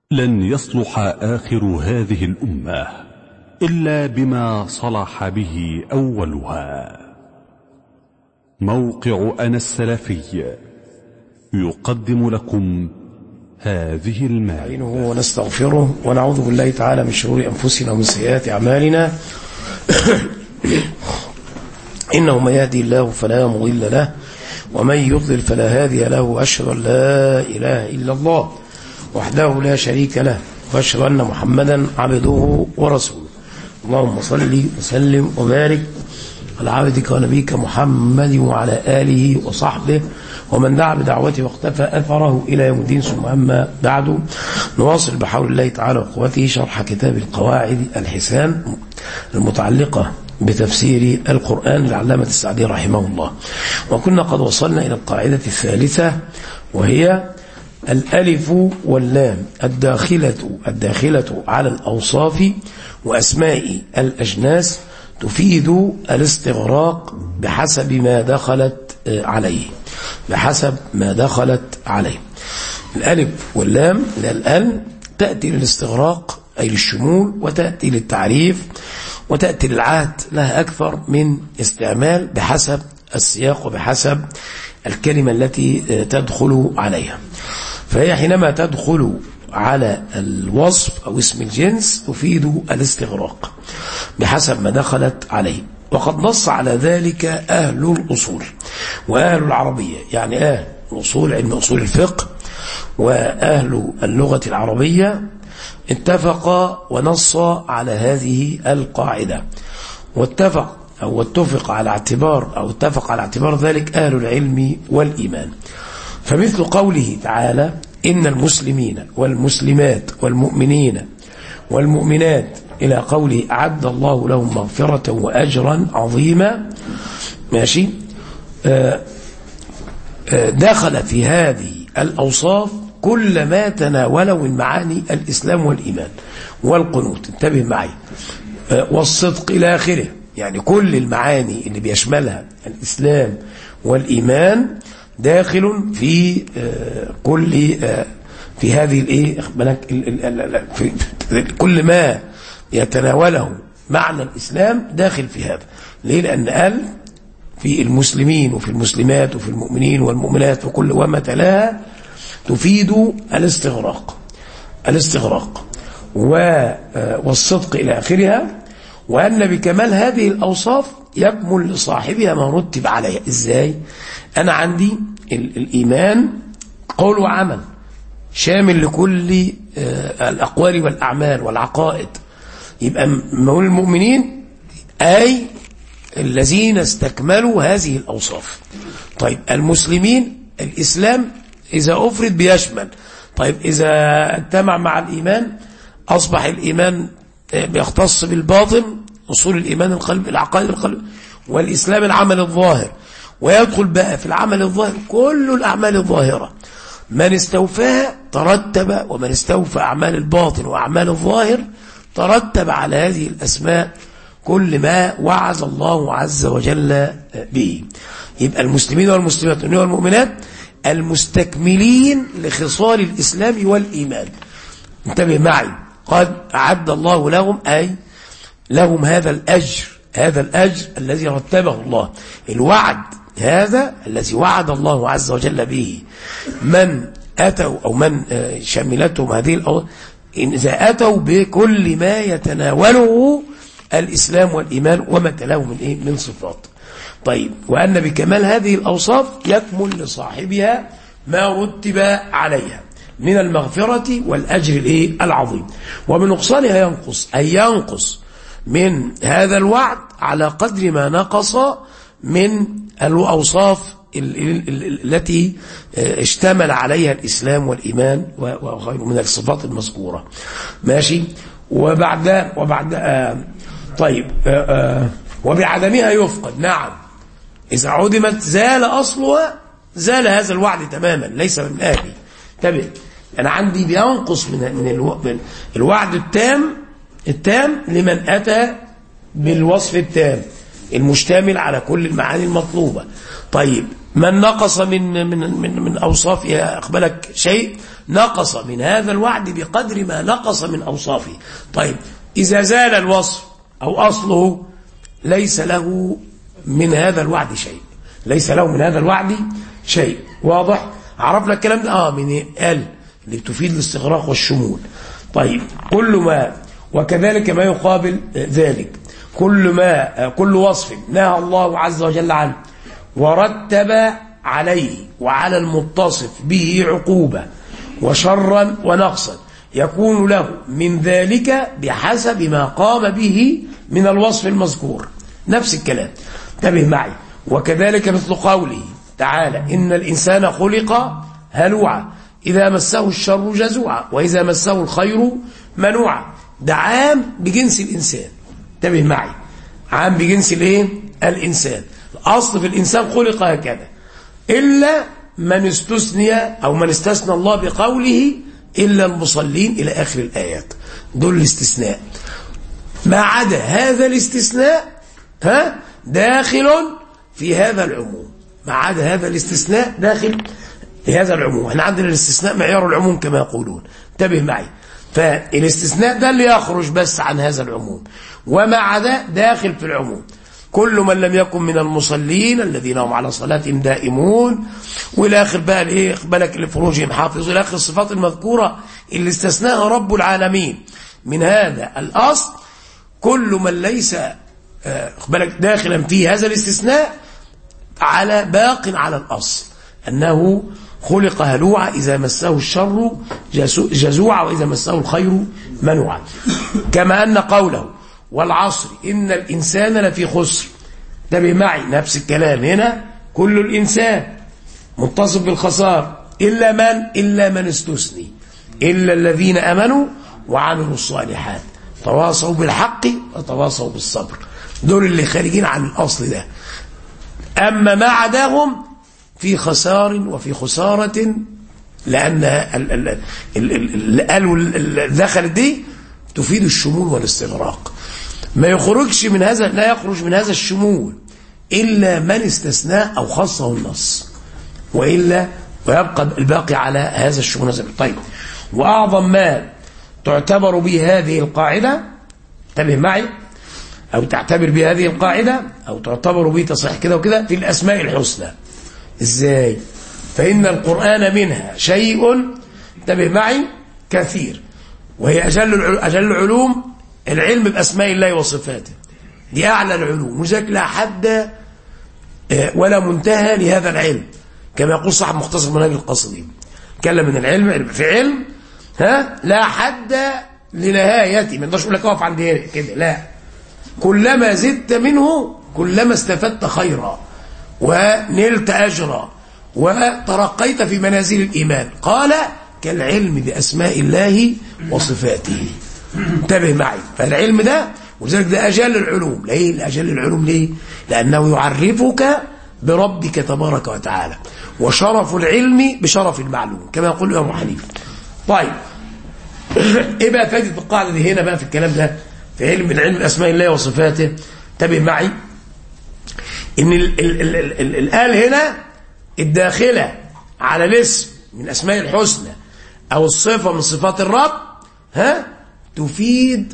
لن يصلح آخر هذه الأمة إلا بما صلح به أولها موقع أنا السلفي يقدم لكم هذه المادة نستعينه ونستغفره ونعوذ بالله تعالى من شرور أنفسنا ومن سيئات أعمالنا إنه من يهدي الله فلا مضل له ومن يضلل فلا هادي له أشهد أن لا إله إلا الله وحده لا شريك له وأشهد أن محمدا عبده ورسوله اللهم صل وسلم وبارك على عبدك ونبيك محمد وعلى آله وصحبه ومن دعا بدعوته واقتفى أثره إلى يوم الدين ثم أما بعد نواصل بحول الله تعالى وقوته شرح كتاب القواعد الحسان المتعلقة بتفسير القرآن لعلامة السعدي رحمه الله وكنا قد وصلنا إلى القاعدة الثالثة وهي الألف واللام الداخلة الداخلة على الأوصاف وأسماء الأجناس تفيد الاستغراق بحسب ما دخلت عليه بحسب ما دخلت عليه الألف واللام الأل تأتي للاستغراق أي للشمول وتأتي للتعريف وتأتي للعهد لها أكثر من استعمال بحسب السياق وبحسب الكلمة التي تدخل عليها فهي حينما تدخل على الوصف أو اسم الجنس تفيد الاستغراق بحسب ما دخلت عليه وقد نص على ذلك أهل الأصول وأهل العربية يعني أهل الأصول علم أصول الفقه وأهل اللغة العربية اتفق ونص على هذه القاعدة واتفق أو اتفق على اعتبار أو اتفق على اعتبار ذلك أهل العلم والإيمان فمثل قوله تعالى إن المسلمين والمسلمات والمؤمنين والمؤمنات إلى قوله أعد الله لهم مغفرة وأجرا عظيما ماشي آآ آآ دخل في هذه الأوصاف كل ما تناوله من معاني الإسلام والإيمان والقنوت انتبه معي والصدق إلى آخره يعني كل المعاني اللي بيشملها الإسلام والإيمان داخل في كل في هذه الايه في كل ما يتناوله معنى الإسلام داخل في هذا ليه لأن قال في المسلمين وفي المسلمات وفي المؤمنين والمؤمنات وكل وما تلاها تفيد الاستغراق الاستغراق والصدق إلى آخرها وأن بكمال هذه الأوصاف يكمل لصاحبها ما رتب عليها إزاي أنا عندي الإيمان قول وعمل شامل لكل الأقوال والأعمال والعقائد يبقى مول المؤمنين أي الذين استكملوا هذه الأوصاف طيب المسلمين الإسلام إذا أفرد بيشمل طيب إذا اجتمع مع الإيمان أصبح الإيمان بيختص بالباطن أصول الإيمان القلب العقائد القلب والإسلام العمل الظاهر ويدخل بقى في العمل الظاهر كل الأعمال الظاهرة من استوفاها ترتب ومن استوفى أعمال الباطن وأعمال الظاهر ترتب على هذه الأسماء كل ما وعز الله عز وجل به يبقى المسلمين والمسلمات والمؤمنات المستكملين لخصال الإسلام والإيمان انتبه معي قد أعد الله لهم أي لهم هذا الأجر هذا الأجر الذي رتبه الله الوعد هذا الذي وعد الله عز وجل به من أتوا أو من شملتهم هذه الأوضاع إذا أتوا بكل ما يتناوله الإسلام والإيمان وما تلاه من إيه من صفات طيب وأن بكمال هذه الأوصاف يكمل لصاحبها ما رتب عليها من المغفرة والأجر الإيه العظيم وبنقصانها ينقص أي ينقص من هذا الوعد على قدر ما نقص من الأوصاف التي اشتمل عليها الإسلام والإيمان وغيره من الصفات المذكورة ماشي وبعد وبعد آه طيب آه آه وبعدمها يفقد نعم إذا عدمت زال أصلها زال هذا الوعد تماما ليس من أهلي انتبه أنا عندي بينقص من من الوعد التام التام لمن أتى بالوصف التام المشتمل على كل المعاني المطلوبة طيب من نقص من من من, من أوصافها أقبلك شيء نقص من هذا الوعد بقدر ما نقص من أوصافه طيب إذا زال الوصف أو أصله ليس له من هذا الوعد شيء ليس له من هذا الوعد شيء واضح عرفنا الكلام ده اه من ال اللي بتفيد الاستغراق والشمول طيب كل ما وكذلك ما يقابل ذلك كل ما كل وصف نهى الله عز وجل عنه ورتب عليه وعلى المتصف به عقوبة وشرا ونقصا يكون له من ذلك بحسب ما قام به من الوصف المذكور نفس الكلام انتبه معي وكذلك مثل قوله تعالى إن الإنسان خلق هلوعا إذا مسه الشر جزوعا وإذا مسه الخير منوعا ده عام بجنس الإنسان انتبه معي عام بجنس الايه الإنسان الأصل في الإنسان خلق هكذا إلا من استثني أو من استثنى الله بقوله إلا المصلين إلى آخر الآيات دول الاستثناء ما عدا هذا الاستثناء ها داخل في هذا العموم ما عدا هذا الاستثناء داخل في هذا العموم احنا عندنا الاستثناء معيار العموم كما يقولون انتبه معي فالاستثناء ده اللي يخرج بس عن هذا العموم وما عدا داخل في العموم كل من لم يكن من المصلين الذين هم على صلاتهم دائمون والى اخر بقى الايه بالك لفروجهم حافظ الى اخر الصفات المذكوره اللي استثناها رب العالمين من هذا الاصل كل من ليس بالك داخلا في هذا الاستثناء على باق على الاصل انه خلق هلوعا اذا مسه الشر جزوعا واذا مسه الخير منوعا كما ان قوله والعصر إن الإنسان لفي خسر انتبه معي نفس الكلام هنا كل الإنسان متصف بالخسار إلا من إلا من استثني إلا الذين أمنوا وعملوا الصالحات تواصوا بالحق وتواصوا بالصبر دول اللي خارجين عن الأصل ده أما ما عداهم في خسار وفي خسارة لأن اللي قالوا دخل دي تفيد الشمول والاستغراق ما يخرجش من هذا لا يخرج من هذا الشمول إلا من استثناء أو خصه النص وإلا ويبقى الباقي على هذا الشمول طيب وأعظم ما تعتبر به هذه القاعدة انتبه معي أو تعتبر به هذه القاعدة أو تعتبر به تصحيح كده وكده في الأسماء الحسنى إزاي فإن القرآن منها شيء انتبه معي كثير وهي أجل أجل العلوم العلم بأسماء الله وصفاته دي أعلى العلوم وذلك لا حد ولا منتهى لهذا العلم كما يقول صاحب مختصر منهج القصدي تكلم من العلم في علم ها لا حد لنهايته ما نقدرش اقول لك اقف عند كده لا كلما زدت منه كلما استفدت خيرا ونلت اجرا وترقيت في منازل الايمان قال كالعلم باسماء الله وصفاته انتبه معي فالعلم ده ولذلك ده أجل العلوم ليه أجل العلوم ليه لأنه يعرفك بربك تبارك وتعالى وشرف العلم بشرف المعلوم كما يقول الإمام حنيفه طيب ايه بقى فائده القاعده دي هنا بقى في الكلام ده في علم العلم اسماء الله وصفاته انتبه معي ان ال ال ال ال ال الآل هنا الداخله على الاسم من اسماء الحسنى او الصفه من صفات الرب ها تفيد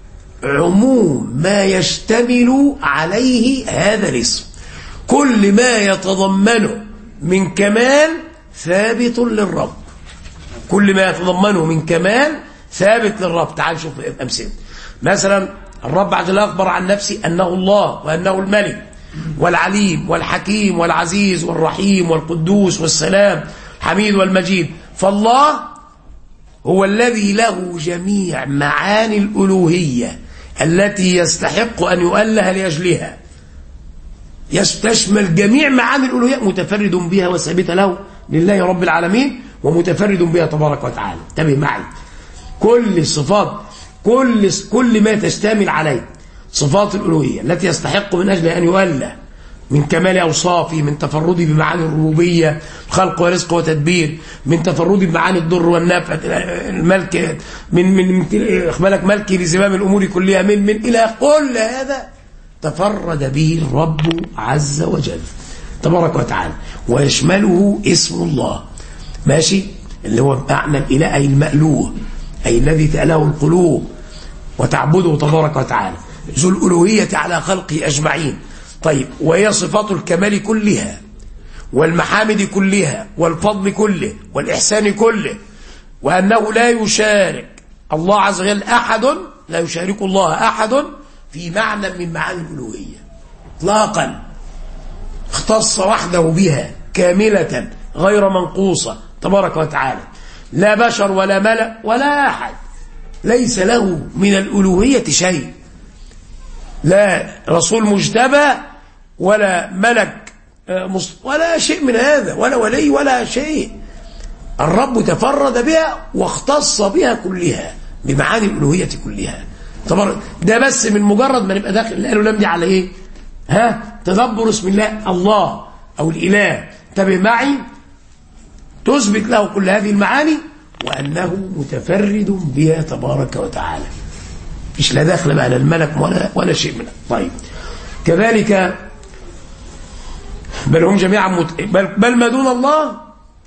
عموم ما يشتمل عليه هذا الاسم كل ما يتضمنه من كمال ثابت للرب كل ما يتضمنه من كمال ثابت للرب تعال شوف الأمثلة مثلا الرب عز وجل أخبر عن نفسه أنه الله وأنه الملك والعليم والحكيم والعزيز والرحيم والقدوس والسلام حميد والمجيد فالله هو الذي له جميع معاني الألوهية التي يستحق أن يؤله لأجلها يستشمل جميع معاني الألوهية متفرد بها وثابتة له لله رب العالمين ومتفرد بها تبارك وتعالى انتبه معي كل الصفات كل كل ما تشتمل عليه صفات الألوهية التي يستحق من أجل أن يؤله من كمال أوصافه من تفرده بمعاني الربوبية خلق ورزق وتدبير من تفرده بمعاني الضر والنفع الملك من من بالك ملكي لزمام الأمور كلها من من إلى كل هذا تفرد به الرب عز وجل تبارك وتعالى ويشمله اسم الله ماشي اللي هو معنى الإله أي المألوه أي الذي تأله القلوب وتعبده تبارك وتعالى ذو الألوهية على خلقه أجمعين طيب وهي صفات الكمال كلها والمحامد كلها والفضل كله والإحسان كله وأنه لا يشارك الله عز وجل أحد لا يشارك الله أحد في معنى من معاني الألوهية اطلاقا اختص وحده بها كاملة غير منقوصة تبارك وتعالى لا بشر ولا ملأ ولا أحد ليس له من الألوهية شيء لا رسول مجتبى ولا ملك ولا شيء من هذا ولا ولي ولا شيء الرب تفرد بها واختص بها كلها بمعاني الألوهية كلها طبعا ده بس من مجرد ما نبقى داخل قالوا لم دي على ايه ها تدبر اسم الله الله او الاله انتبه معي تثبت له كل هذه المعاني وانه متفرد بها تبارك وتعالى مش لا داخل بقى لا الملك ولا ولا شيء منها طيب كذلك بل هم جميعا مت... بل, بل ما دون الله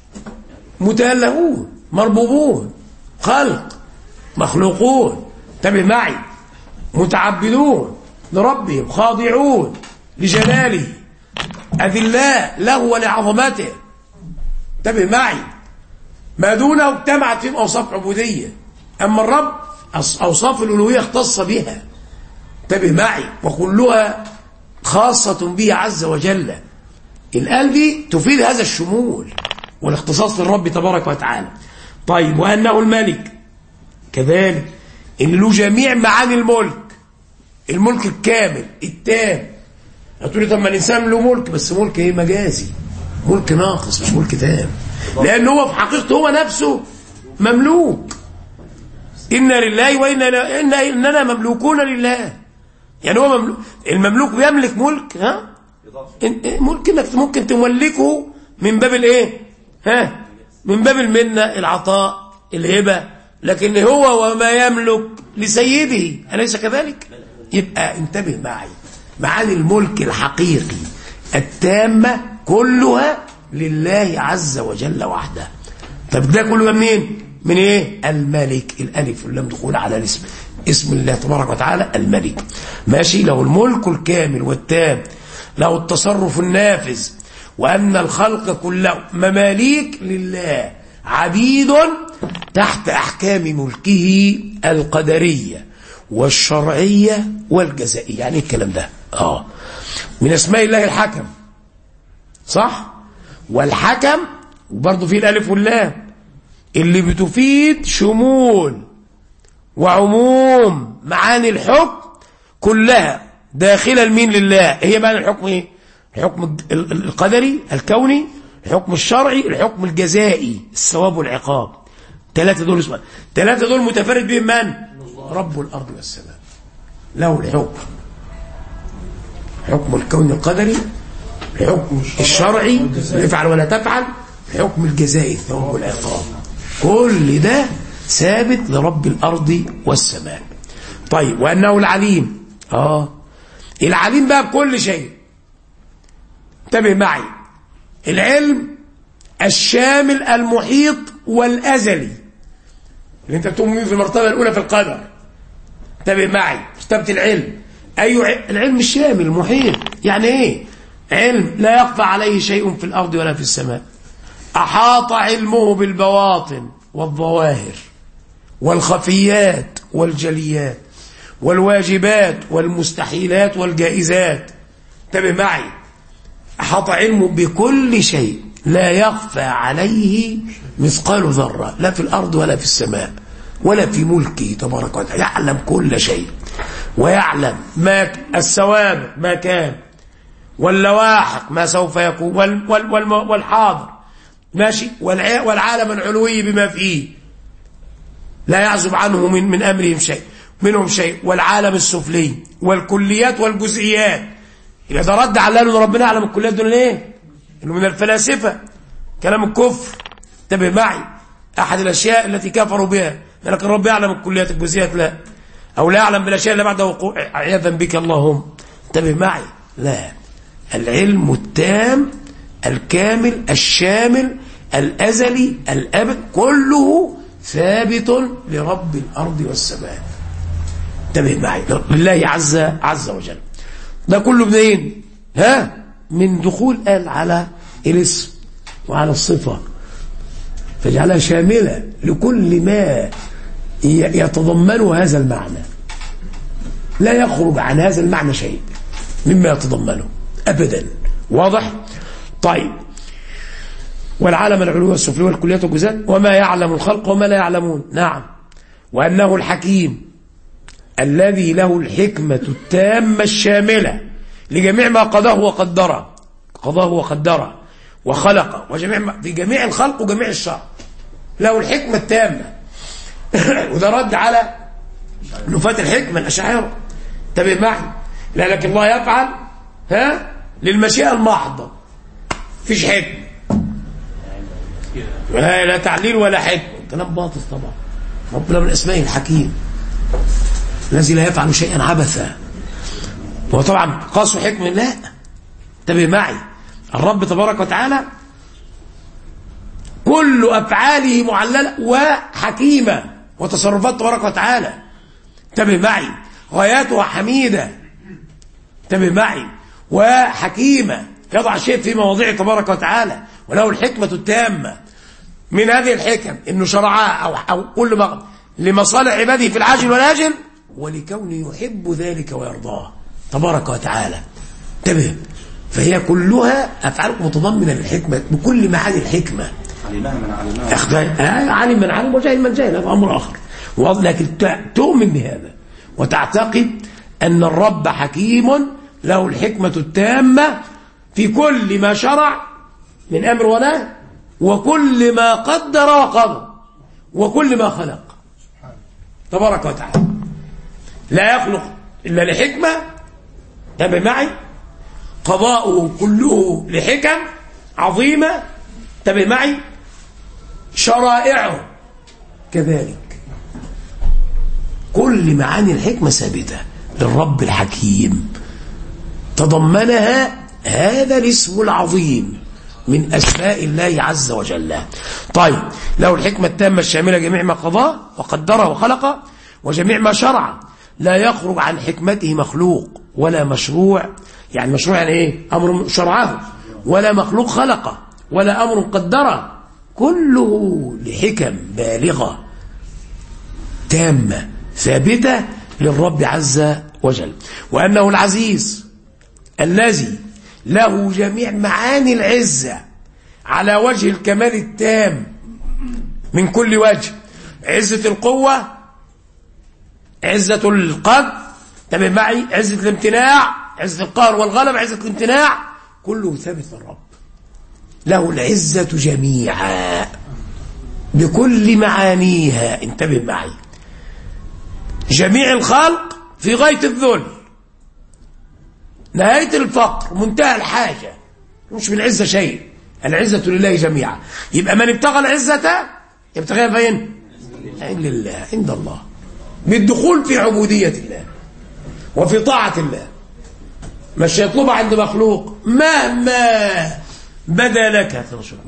متألهون مربوبون خلق مخلوقون انتبه معي متعبدون لربهم خاضعون لجلاله أذلاء له ولعظمته انتبه معي ما دونه اجتمعت فيهم أوصاف عبودية أما الرب أوصاف الألوهية اختص بها انتبه معي وكلها خاصة به عز وجل الآل دي تفيد هذا الشمول والاختصاص للرب تبارك وتعالى طيب وأنه الملك كذلك إن له جميع معاني الملك الملك الكامل التام هتقولي طب ما الإنسان له ملك بس ملك ايه مجازي ملك ناقص مش ملك تام لأن هو في حقيقته هو نفسه مملوك إنا لله وإنا إن إننا مملوكون لله يعني هو مملوك المملوك بيملك ملك ها ملك انك ممكن تملكه من باب الايه ها من باب المنه العطاء الهبه لكن هو وما يملك لسيده أليس كذلك يبقى انتبه معي معاني الملك الحقيقي التامة كلها لله عز وجل وحده طب ده كله منين من ايه الملك الالف واللام دخول على الاسم اسم الله تبارك وتعالى الملك ماشي له الملك الكامل والتام له التصرف النافذ وأن الخلق كله مماليك لله عبيد تحت أحكام ملكه القدرية والشرعية والجزائية يعني الكلام ده آه من اسماء الله الحكم صح والحكم وبرضه فيه الألف واللام اللي بتفيد شمول وعموم معاني الحكم كلها داخلة المين لله هي معنى الحكم ايه الحكم القدري الكوني الحكم الشرعي الحكم الجزائي الثواب والعقاب ثلاثة دول اسمه ثلاثة دول متفرد بهم من رب الأرض والسماء له الحكم حكم الكون القدري الحكم الشرعي افعل ولا تفعل الحكم الجزائي الثواب والعقاب كل ده ثابت لرب الأرض والسماء طيب وأنه العليم آه العليم بقى بكل شيء انتبه معي العلم الشامل المحيط والأزلي اللي انت بتؤمن في المرتبة الأولى في القدر انتبه معي مرتبة العلم أي العلم الشامل المحيط يعني ايه علم لا يخفى عليه شيء في الأرض ولا في السماء أحاط علمه بالبواطن والظواهر والخفيات والجليات والواجبات والمستحيلات والجائزات انتبه معي أحاط علمه بكل شيء لا يخفى عليه مثقال ذرة لا في الأرض ولا في السماء ولا في ملكه تبارك وتعالى يعلم كل شيء ويعلم ما الثواب ما كان واللواحق ما سوف يكون وال وال وال والحاضر ماشي والعالم العلوي بما فيه لا يعزب عنه من من أمرهم شيء منهم شيء والعالم السفلي والكليات والجزئيات يبقى ده رد على ان ربنا يعلم الكليات دول ليه انه من الفلاسفه كلام الكفر انتبه معي احد الاشياء التي كفروا بها لكن رب يعلم الكليات الجزئيات لا او لا يعلم بالاشياء اللي بعد وقوع عياذا بك اللهم انتبه معي لا العلم التام الكامل الشامل الأزلي الأبد كله ثابت لرب الأرض والسماء انتبه معي لله عز عز وجل ده كله منين ها من دخول قال على الاسم وعلى الصفة فاجعلها شاملة لكل ما يتضمن هذا المعنى لا يخرج عن هذا المعنى شيء مما يتضمنه أبدا واضح طيب والعالم العلوي والسفلي والكليات والجزات وما يعلم الخلق وما لا يعلمون نعم وأنه الحكيم الذي له الحكمة التامة الشاملة لجميع ما قضاه وقدره قضاه وقدره وخلق وجميع ما في جميع الخلق وجميع الشر له الحكمة التامة وده رد على نفاة الحكمة الأشاعرة انتبه معي لا لكن الله يفعل ها للمشيئة المحضة فيش حكمة لا تعليل ولا حكمة كلام باطل طبعا ربنا من اسمائه الحكيم الذي لا يفعل شيئا عبثا هو طبعا قاسوا حكمة لا انتبه معي الرب تبارك وتعالى كل أفعاله معللة وحكيمة وتصرفات تبارك وتعالى انتبه معي غاياتها حميدة انتبه معي وحكيمة يضع شيء في مواضيع تبارك وتعالى وله الحكمة التامة من هذه الحكم انه شرعها او, أو كل ما لمصالح عباده في العاجل والاجل ولكونه يحب ذلك ويرضاه تبارك وتعالى انتبه فهي كلها افعال متضمنه للحكمه بكل معاني الحكمه علمها من علمها علم من علم وجاهل من جاهل هذا امر اخر لكن تؤمن بهذا وتعتقد ان الرب حكيم له الحكمه التامه في كل ما شرع من امر ونهي وكل ما قدر وقضى وكل ما خلق تبارك وتعالى لا يخلق إلا لحكمة تابع معي قضاؤه كله لحكم عظيمة تابع معي شرائعه كذلك كل معاني الحكمة ثابتة للرب الحكيم تضمنها هذا الاسم العظيم من أسماء الله عز وجل طيب له الحكمة التامة الشاملة جميع ما قضاه وقدره وخلقه وجميع ما شرع لا يخرج عن حكمته مخلوق ولا مشروع يعني مشروع يعني ايه أمر شرعه ولا مخلوق خلقه ولا أمر قدره كله لحكم بالغة تامة ثابتة للرب عز وجل وأنه العزيز الذي له جميع معاني العزة على وجه الكمال التام من كل وجه عزة القوة عزة القدر تبع معي عزة الامتناع عزة القهر والغلب عزة الامتناع كله ثابت للرب له العزة جميعا بكل معانيها انتبه معي جميع الخلق في غاية الذل نهاية الفقر منتهى الحاجة مش من العزة شيء العزة لله جميعا يبقى من ابتغى العزة يبتغيها فين عند الله عند الله بالدخول في عبودية الله وفي طاعة الله مش يطلبها عند مخلوق مهما بدا لك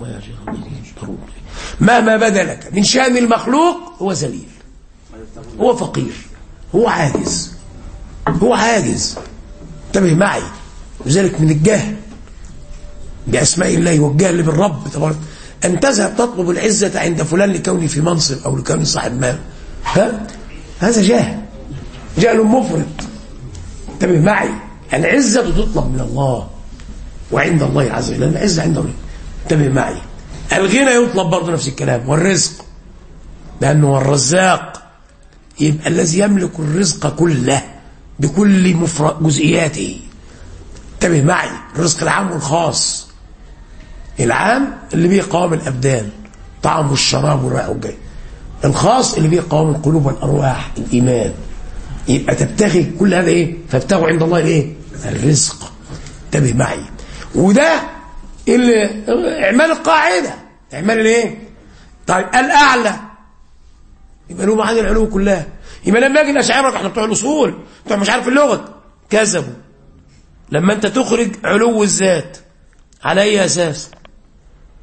مهما بدا لك من شأن المخلوق هو ذليل هو فقير هو عاجز هو عاجز انتبه معي وذلك من الجهل بأسماء الله والجهل بالرب تبارك أن تذهب تطلب العزة عند فلان لكوني في منصب أو لكوني صاحب مال ها؟ هذا جهل جهل مفرط انتبه معي العزة تطلب من الله وعند الله عز وجل العزة عند الله انتبه معي الغنى يطلب برضه نفس الكلام والرزق لأنه هو الرزاق يبقى الذي يملك الرزق كله بكل جزئياته انتبه معي الرزق العام والخاص العام اللي بيه قوام الأبدان طعم والشراب والرائع والجاي الخاص اللي بيه قوام القلوب والأرواح الإيمان يبقى تبتغي كل هذا ايه فابتغوا عند الله الايه الرزق انتبه معي وده اللي اعمال القاعدة اعمال الايه طيب الأعلى يبقى له معاني العلو كلها يبقى لما يجي الأشاعرة احنا بتوع الأصول بتوع مش عارف اللغة كذبوا لما انت تخرج علو الذات على اي اساس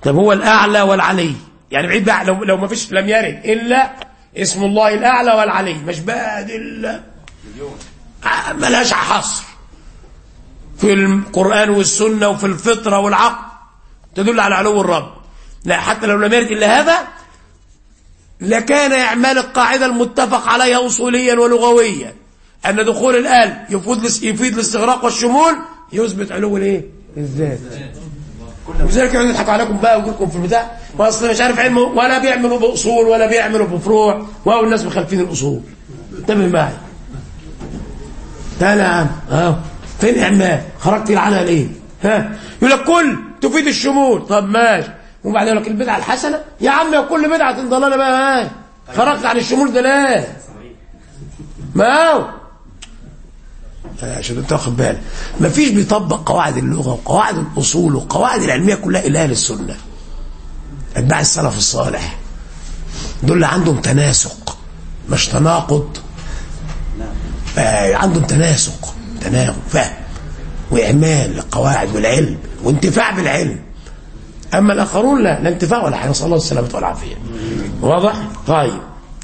طب هو الأعلى والعلي يعني بعيد بقى لو, لو ما فيش لم يرد إلا اسم الله الأعلى والعلي مش بقى دي ال- آه، ملهاش حصر في القرآن والسنة وفي الفطرة والعقل تدل على علو الرب لا حتى لو لم يرد إلا هذا لكان إعمال القاعدة المتفق عليها أصوليا ولغويا أن دخول الآل يفيد يفيد الاستغراق والشمول يثبت علو الإيه؟ الذات ولذلك يقعدوا يضحكوا عليكم بقى ويجيلكم في البتاع واصل مش عارف علمه ولا بيعملوا باصول ولا بيعملوا بفروع وهو الناس مخالفين الاصول انتبه معي تعالى يا عم اه فين اعمال خرجت عنها ليه ها يقول لك كل تفيد الشمول طب ماشي وبعدين يقول لك البدعه الحسنه يا عم يا كل بدعه ضلاله بقى ها خرجت عن الشمول ده ليه ما هو عشان انت واخد بالك مفيش بيطبق قواعد اللغه وقواعد الاصول والقواعد العلميه كلها الا اهل السنه اتباع السلف الصالح دول اللي عندهم تناسق مش تناقض آه عندهم تناسق تناغم فهم واعمال للقواعد والعلم وانتفاع بالعلم اما الاخرون لا لا انتفاع ولا حاجه نسال الله السلامه والعافيه واضح طيب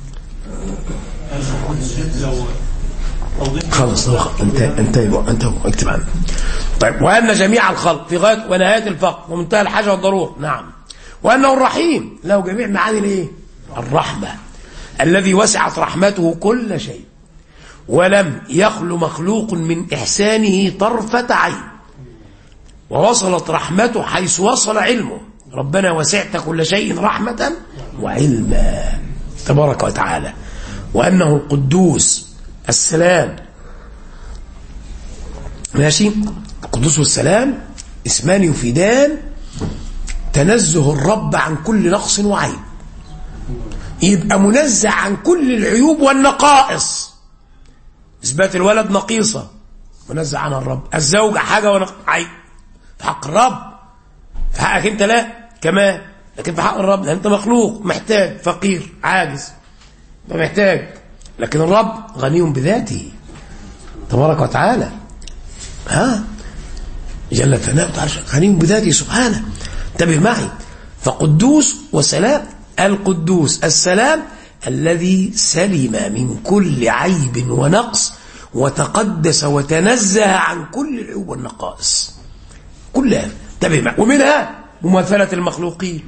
خلص لو خ- انت انت انت اكتب عنه طيب وان جميع الخلق في غايه ونهايه الفقر ومنتهى الحاجه والضروره نعم وانه الرحيم له جميع معاني الايه الرحمه الذي وسعت رحمته كل شيء ولم يخل مخلوق من احسانه طرفه عين ووصلت رحمته حيث وصل علمه ربنا وسعت كل شيء رحمه وعلما تبارك وتعالى وانه القدوس السلام ماشي القدوس والسلام اسمان يفيدان تنزه الرب عن كل نقص وعيب يبقى منزه عن كل العيوب والنقائص اثبات الولد نقيصه منزه عنها الرب الزوجه حاجه ونق... عيب في حق الرب في حقك انت لا كمان لكن في حق الرب لأن انت مخلوق محتاج فقير عاجز محتاج لكن الرب غني بذاته تبارك وتعالى ها جل ثناؤه تعالى غني بذاته سبحانه انتبه معي فقدوس وسلام القدوس السلام الذي سلم من كل عيب ونقص وتقدس وتنزه عن كل العيوب والنقائص كلها انتبه معي ومنها مماثلة المخلوقين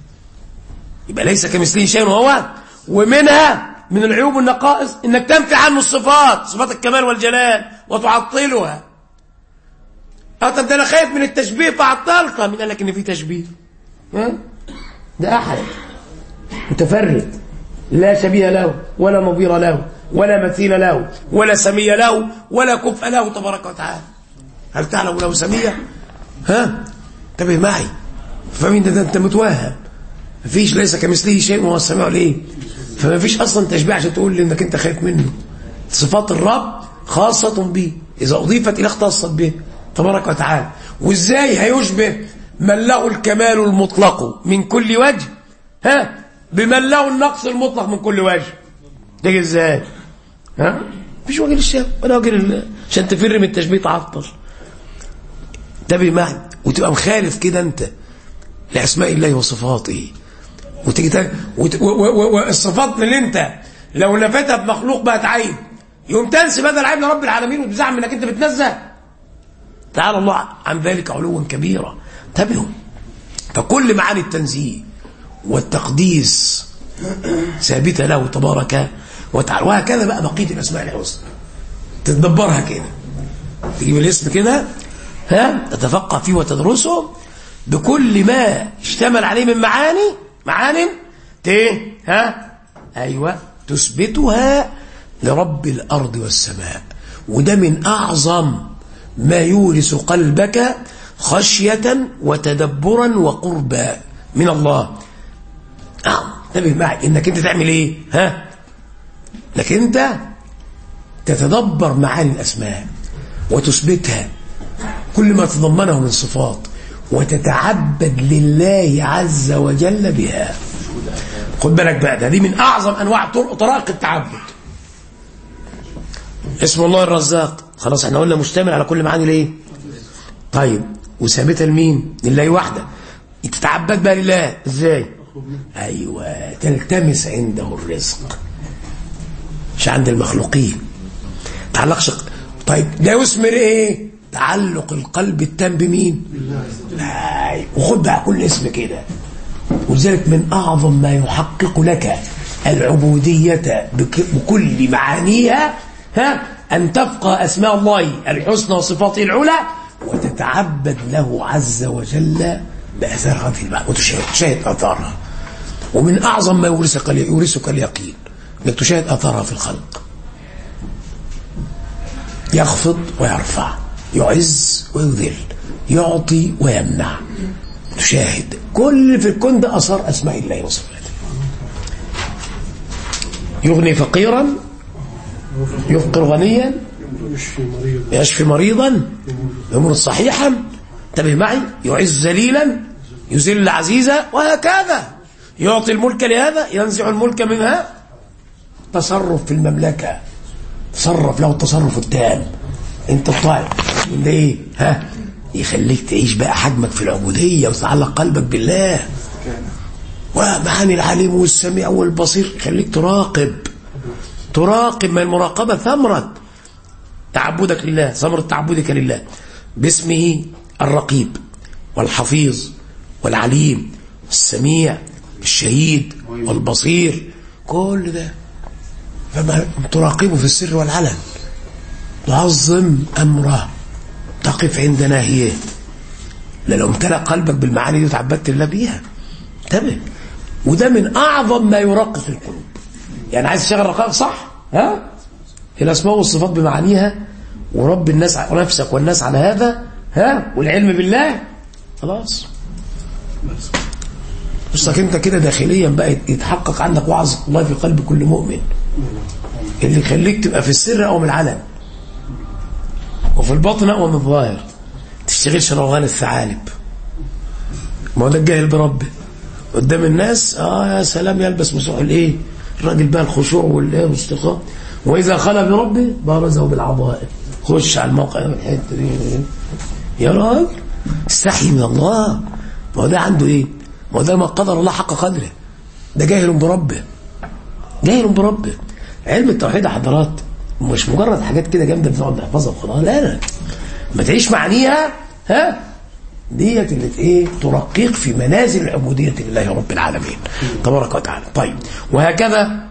يبقى ليس كمثله شيء وهو ومنها من العيوب والنقائص انك تنفي عنه الصفات صفات الكمال والجلال وتعطلها اه طب ده انا خايف من التشبيه فعطلتها مين قال لك ان في تشبيه ها ده احد متفرد لا شبيه له ولا نظير له ولا مثيل له ولا سمي له ولا كفء له تبارك وتعالى هل تعلم له سميه ها انتبه معي فمين ده, ده انت متوهم مفيش ليس كمثله شيء وهو السميع ليه فما فيش اصلا تشبيه عشان تقول لي انك انت خايف منه صفات الرب خاصة به إذا أضيفت إلى اختصت به تبارك وتعالى وإزاي هيشبه من له الكمال المطلق من كل وجه ها بمن له النقص المطلق من كل وجه تيجي إزاي ها مفيش وجه للشام ولا وجه لل... عشان تفر من التشبيه تعطل انتبه معي وتبقى مخالف كده انت لأسماء الله وصفاته وتيجي تج... وت... و... و... و... والصفات اللي انت لو نفتها بمخلوق بقت عيب يقوم تنسب هذا العيب لرب العالمين وتزعم انك انت بتنزه تعالى الله عن ذلك علوا كبيرا انتبهوا فكل معاني التنزيه والتقديس ثابتة له تبارك وتعالى وهكذا بقى بقية الأسماء الحسنى تتدبرها كده تجيب الاسم كده ها تتفقه فيه وتدرسه بكل ما اشتمل عليه من معاني معان ت ها ايوه تثبتها لرب الارض والسماء وده من اعظم ما يورث قلبك خشيه وتدبرا وقربا من الله اه انتبه معي انك انت تعمل ايه ها انك انت تتدبر معاني الاسماء وتثبتها كل ما تضمنه من صفات وتتعبد لله عز وجل بها خد بالك بقى ده دي من اعظم انواع طرق التعبد اسم الله الرزاق خلاص احنا قلنا مشتمل على كل معاني الايه طيب وثابته لمين لله وحده تتعبد بها لله ازاي ايوه تلتمس عنده الرزق مش عند المخلوقين تعلقش طيب ده يثمر ايه تعلق القلب التام بمين لا وخد بقى كل اسم كده ولذلك من اعظم ما يحقق لك العبودية بك- بكل معانيها ها أن تفقه أسماء الله الحسنى وصفاته العلى وتتعبد له عز وجل بأثار هذه المعنى وتشاهد تشاهد أثارها ومن أعظم ما يورثك يورثك اليقين أنك تشاهد أثارها في الخلق يخفض ويرفع يعز ويذل يعطي ويمنع تشاهد كل في الكون ده أثار أسماء الله وصفاته يغني فقيرا يفقر غنيا يشفي مريضا يمرض صحيحا انتبه معي يعز ذليلا يذل عزيزا وهكذا يعطي الملك لهذا ينزع الملك منها تصرف في المملكة تصرف له التصرف التام انت طالع ده ايه ها يخليك تعيش بقى حجمك في العبودية وتتعلق قلبك بالله ومعاني العليم والسميع والبصير يخليك تراقب تراقب ما المراقبة ثمرة تعبدك لله ثمرة تعبدك لله باسمه الرقيب والحفيظ والعليم والسميع الشهيد والبصير كل ده فما تراقبه في السر والعلن تعظم أمره تقف عند ناهيه لو امتلأ قلبك بالمعاني دي وتعبدت الله بيها انتبه وده من أعظم ما يرقق القلوب يعني عايز تشغل رقائق صح ها الأسماء والصفات بمعانيها ورب الناس ونفسك والناس على هذا ها والعلم بالله خلاص بصك انت كده داخليا بقى يتحقق عندك وعظ الله في قلب كل مؤمن اللي يخليك تبقى في السر او من العلن وفي الباطن اقوى من الظاهر تشتغلش روغان الثعالب ما هو ده الجاهل بربه قدام الناس اه يا سلام يلبس مسوح الايه الراجل بقى الخشوع والايه والاستقامه واذا خلى بربه بارزه بالعظائم خش على الموقع الحته دي يا راجل استحي من الله ما هو ده عنده ايه ما هو ده ما قدر الله حق قدره ده جاهل بربه جاهل بربه علم التوحيد يا حضرات مش مجرد حاجات كده جامده بنقعد نحفظها وخلاص لا لا ما تعيش معانيها ها ديت اللي ايه ترقيق في منازل العبوديه لله رب العالمين تبارك وتعالى طيب وهكذا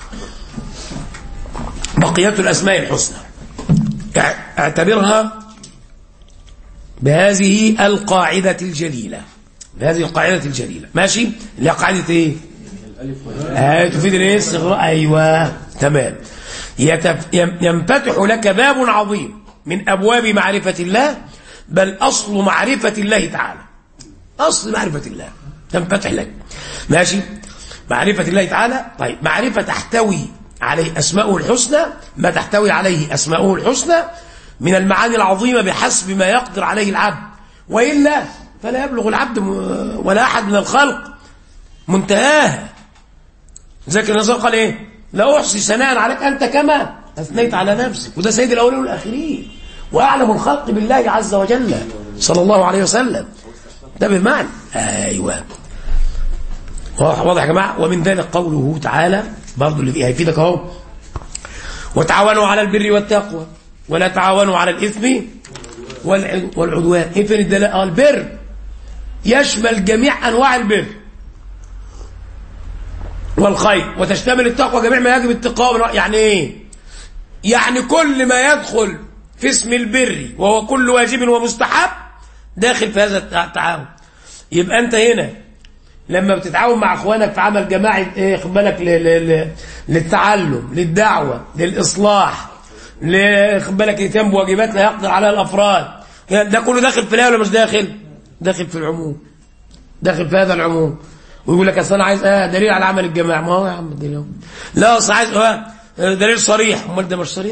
بقيات الاسماء الحسنى اعتبرها بهذه القاعدة الجليلة بهذه القاعدة الجليلة ماشي اللي هي قاعدة ايه آه تفيد الايه الصغراء ايوه تمام يتف... ينفتح لك باب عظيم من ابواب معرفة الله بل اصل معرفة الله تعالى اصل معرفة الله تنفتح لك ماشي معرفة الله تعالى طيب معرفة تحتوي عليه أسماؤه الحسنى ما تحتوي عليه أسماؤه الحسنى من المعاني العظيمة بحسب ما يقدر عليه العبد وإلا فلا يبلغ العبد ولا أحد من الخلق منتهاه ذكر النظر قال إيه لا أحصي ثناء عليك أنت كما أثنيت على نفسك وده سيد الأولين والآخرين وأعلم الخلق بالله عز وجل صلى الله عليه وسلم ده بالمعنى أيوة واضح يا جماعة ومن ذلك قوله تعالى برضه اللي هيفيدك اهو وتعاونوا على البر والتقوى ولا تعاونوا على الإثم والعدوان ايه فين الدلاله اه البر يشمل جميع انواع البر والخير وتشتمل التقوى جميع ما يجب اتقاء يعني ايه يعني كل ما يدخل في اسم البر وهو كل واجب ومستحب داخل في هذا التعاون يبقى انت هنا لما بتتعاون مع اخوانك في عمل جماعي ايه خد بالك للتعلم للدعوه للاصلاح خد بالك يتم بواجبات لا يقدر عليها الافراد ده كله داخل في ولا مش داخل داخل في العموم داخل في هذا العموم ويقول لك اصل انا عايز اه دليل على عمل الجماعه ما هو يا عم الدليل لا اصل عايز اه دليل صريح امال ده مش صريح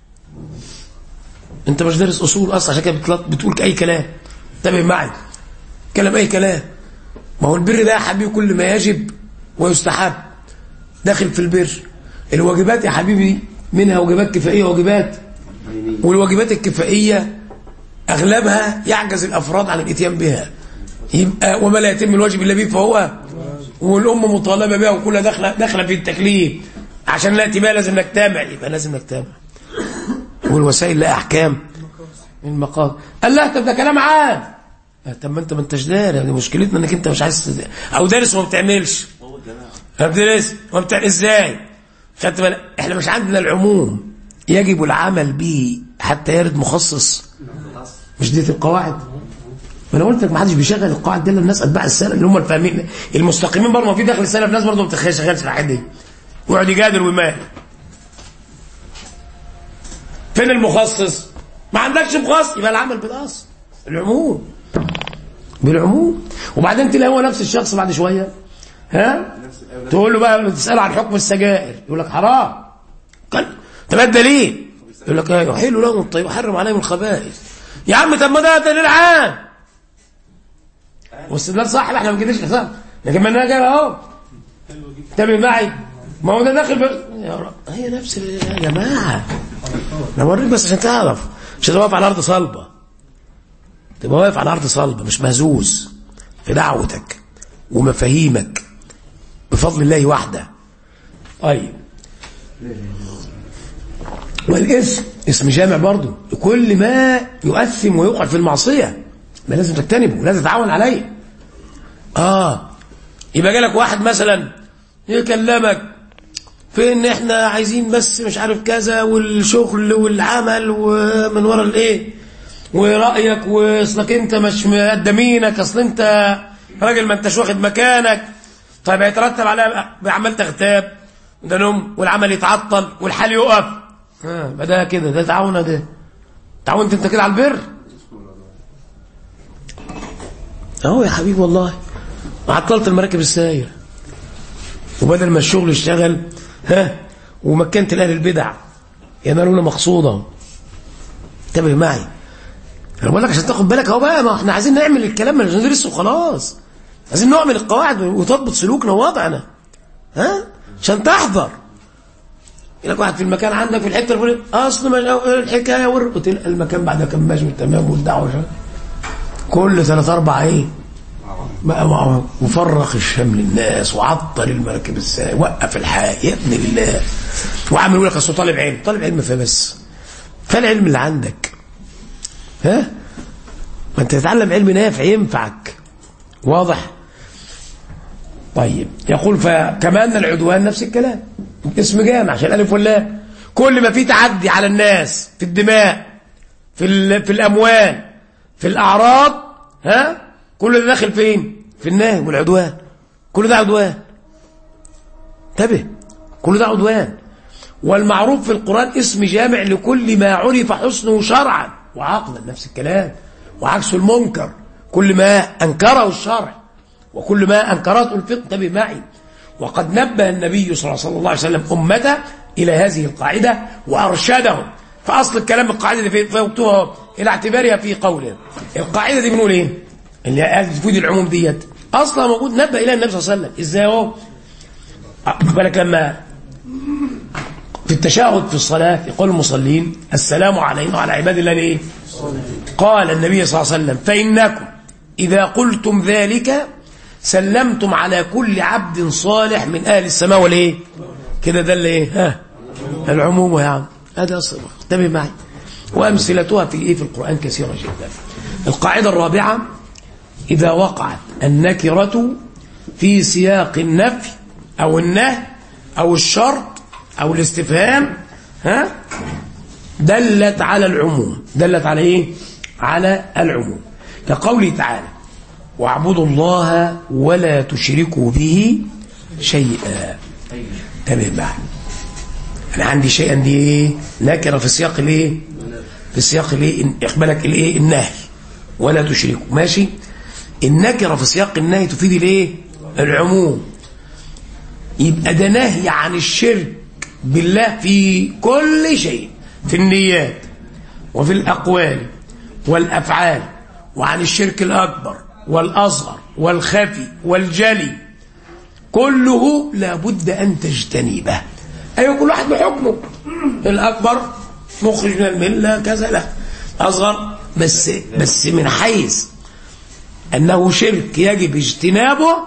انت مش دارس اصول اصلا عشان كده بتقول اي كلام انتبه معي كلام اي كلام ما هو البر ده يا حبيبي كل ما يجب ويستحب داخل في البر الواجبات يا حبيبي منها واجبات كفائية واجبات والواجبات الكفائية أغلبها يعجز الأفراد عن الاتيان بها يبقى وما لا يتم الواجب الا به فهو والام مطالبه بها وكلها داخله داخله في التكليف عشان ناتي بها لازم نجتمع يبقى لازم نجتمع والوسائل لها احكام المقام قال لا طب ده كلام عام طب ما انت ما انتش داري دي مشكلتنا انك انت مش عايز تد- او دارس وما بتعملش ما بتدرس وما بتعمل ازاي خدت بالك احنا مش عندنا العموم يجب العمل به حتى يرد مخصص مش دي القواعد ما انا قلت لك ما حدش بيشغل القواعد دي الا الناس اتباع السلف اللي هم الفاهمين المستقيمين برضه ما في داخل السلف ناس برضه ما بتخش شغال في الحاجات دي ويقعد يجادل ويمال فين المخصص ما عندكش مخصص يبقى العمل بالاصل العموم بالعموم وبعدين تلاقي هو نفس الشخص بعد شويه ها تقول له بقى تساله عن حكم السجائر يقول لك حرام قال طب إيه الدليل يقول لك ايه يحل لهم الطيب وحرم عليهم الخبائث يا عم طب ما ده دليل عام واستدلال صح احنا ما جبناش حساب لكن ما انا جايب اهو انتبه معي ما هو ده داخل ب... يا رب هي نفس ال- يا جماعه انا بوريك بس عشان تعرف مش تبقى واقف على ارض صلبه تبقى واقف على ارض صلبه مش مهزوز في دعوتك ومفاهيمك بفضل الله وحده طيب والاسم اسم جامع برضه لكل ما يؤثم ويوقع في المعصيه ما لازم تجتنبه لازم تتعاون عليه اه يبقى جالك واحد مثلا يكلمك في ان احنا عايزين بس مش عارف كذا والشغل والعمل ومن ورا الايه ورايك واصلك انت مش مقدمينك اصل انت راجل ما انتش واخد مكانك طيب هيترتب على عمال تغتاب ده نوم والعمل يتعطل والحال يقف ها بدا كده ده تعاون ده تعاونت انت كده على البر اهو يا حبيبي والله عطلت المراكب الساير وبدل ما الشغل يشتغل ها ومكنت الاهل البدع ينالون مقصودا انتبه معي انا بقول لك عشان تاخد بالك اهو بقى ما احنا عايزين نعمل الكلام اللي ندرسه وخلاص عايزين نعمل القواعد وتضبط سلوكنا ووضعنا ها عشان تحضر يلاقي واحد في المكان عندك في الحته الفلانيه اصل ما الحكايه ور... وتلقى المكان بعد كم ماشي تمام والدعوه شغالة. كل ثلاث اربع ايه بقى مع- وفرق الشمل الناس وعطل المراكب الساعة وقف الحياة يا ابن الله وعامل يقول لك اصل طالب علم طالب علم فيه بس فالعلم اللي عندك ها ما انت تتعلم علم نافع ينفعك واضح طيب يقول فكمان العدوان نفس الكلام اسم جامع عشان الف واللام كل ما فيه تعدي على الناس في الدماء في ال- في الاموال في الاعراض ها كل ده داخل فين في النهي والعدوان كل ده عدوان انتبه كل ده عدوان والمعروف في القرآن اسم جامع لكل ما عرف حسنه شرعا وعقلا نفس الكلام وعكس المنكر كل ما أنكره الشرع وكل ما أنكرته الفقه انتبه معي وقد نبه النبي صلى الله عليه وسلم أمته إلى هذه القاعدة وأرشدهم فأصل الكلام القاعدة دي في وقتها إلى اعتبارها في قوله القاعدة دي بنقول إيه اللي هي تفيد العموم ديت أصلا موجود نبه إلى النبي صلى الله عليه وسلم إزاي هو خد بالك لما في التشهد في الصلاة يقول المصلين السلام علينا وعلى عباد الله ايه قال النبي صلى الله عليه وسلم فإنكم إذا قلتم ذلك سلمتم على كل عبد صالح من أهل السماء والإيه كده ده اللي إيه ها العموم يا عم هذا أصلا انتبه معي وأمثلتها في إيه في القرآن كثيرة جدا القاعدة الرابعة إذا وقعت النكرة في سياق النفي أو النهي أو الشرط أو الاستفهام ها دلت على العموم دلت على إيه على العموم كقوله تعالى واعبدوا الله ولا تشركوا به شيئا انتبه معي انا عندي شيئا دي ايه نكره في سياق الايه في سياق الايه اقبالك الايه النهي ولا تشركوا ماشي النكره في سياق النهي تفيد الايه العموم يبقى ده نهي عن الشرك بالله في كل شيء في النيات وفي الأقوال والأفعال وعن الشرك الأكبر والأصغر والخفي والجلي كله لابد أن تجتنبه أيوة كل واحد بحكمه الأكبر مخرج من الملة كذا لا أصغر بس بس من حيث أنه شرك يجب اجتنابه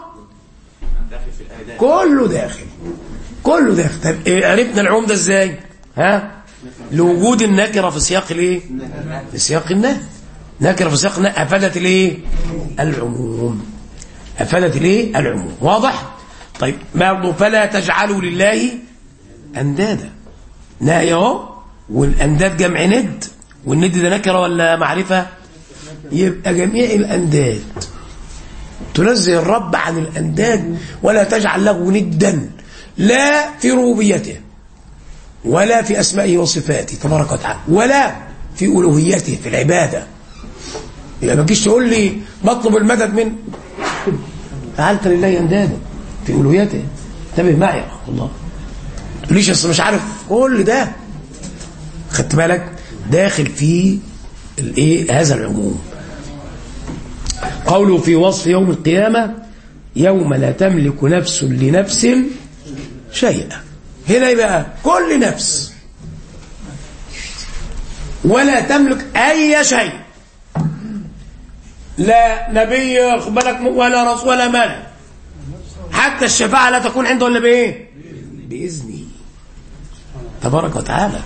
كله داخل كله داخل طب إيه عرفنا العموم ده ازاي ها لوجود النكره في سياق الايه في سياق النهي نكره في سياق النهي افادت الايه العموم افادت الايه العموم واضح طيب برضه فلا تجعلوا لله اندادا نهي اهو والانداد جمع ند والند ده نكره ولا معرفه يبقى جميع الانداد تنزه الرب عن الأنداد ولا تجعل له ندا لا في ربوبيته ولا في أسمائه وصفاته تبارك وتعالى ولا في ألوهيته في العبادة يبقى ما تجيش تقول لي بطلب المدد من فعلت لله أندادا في ألوهيته انتبه معي يا أخي الله تقوليش أصل مش عارف كل ده خدت بالك داخل في الايه هذا العموم قوله في وصف يوم القيامة يوم لا تملك نفس لنفس شيئا هنا يبقى كل نفس ولا تملك أي شيء لا نبي بالك ولا رسول ولا ملك حتى الشفاعة لا تكون عنده إلا بإيه بإذنه تبارك وتعالى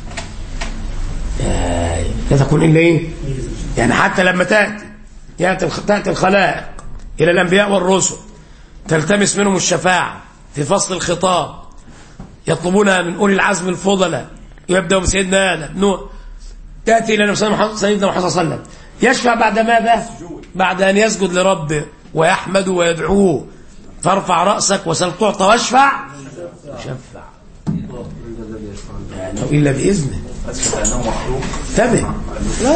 لا تكون إلا إيه يعني حتى لما تأتي يأتي تأتي الخلائق إلى الأنبياء والرسل تلتمس منهم الشفاعة في فصل الخطاب يطلبونها من أولي العزم الفضلاء يبدأ بسيدنا آدم نوح تأتي إلى سيدنا محمد صلى الله عليه وسلم يشفع بعد ماذا؟ بعد أن يسجد لربه ويحمد ويدعوه فارفع رأسك وسل تعطى واشفع شفع يعني إلا بإذنه انتبه لا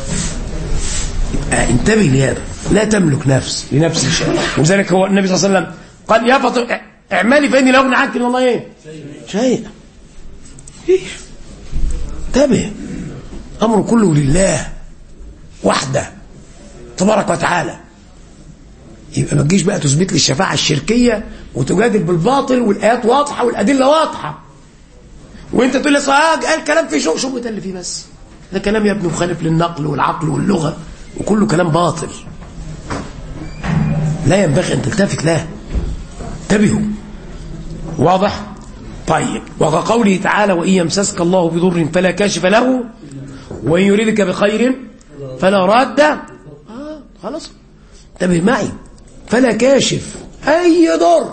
انتبه لهذا لا تملك نفس لنفس شيء ولذلك هو النبي صلى الله عليه وسلم قال يا فاطمه اعملي فاني لا اغني عنك من الله ايه شيء ايه انتبه امر كله لله وحده تبارك وتعالى يبقى ما تجيش بقى تثبت لي الشفاعه الشركيه وتجادل بالباطل والايات واضحه والادله واضحه وانت تقول لي صاحب قال كلام فيه شو شو اللي فيه بس ده كلام يا ابني مخالف للنقل والعقل واللغه وكله كلام باطل لا ينبغي ان تلتفت له انتبهوا واضح طيب وكقوله تعالى وان يمسسك الله بضر فلا كاشف له وان يريدك بخير فلا راد آه خلاص انتبه معي فلا كاشف اي ضر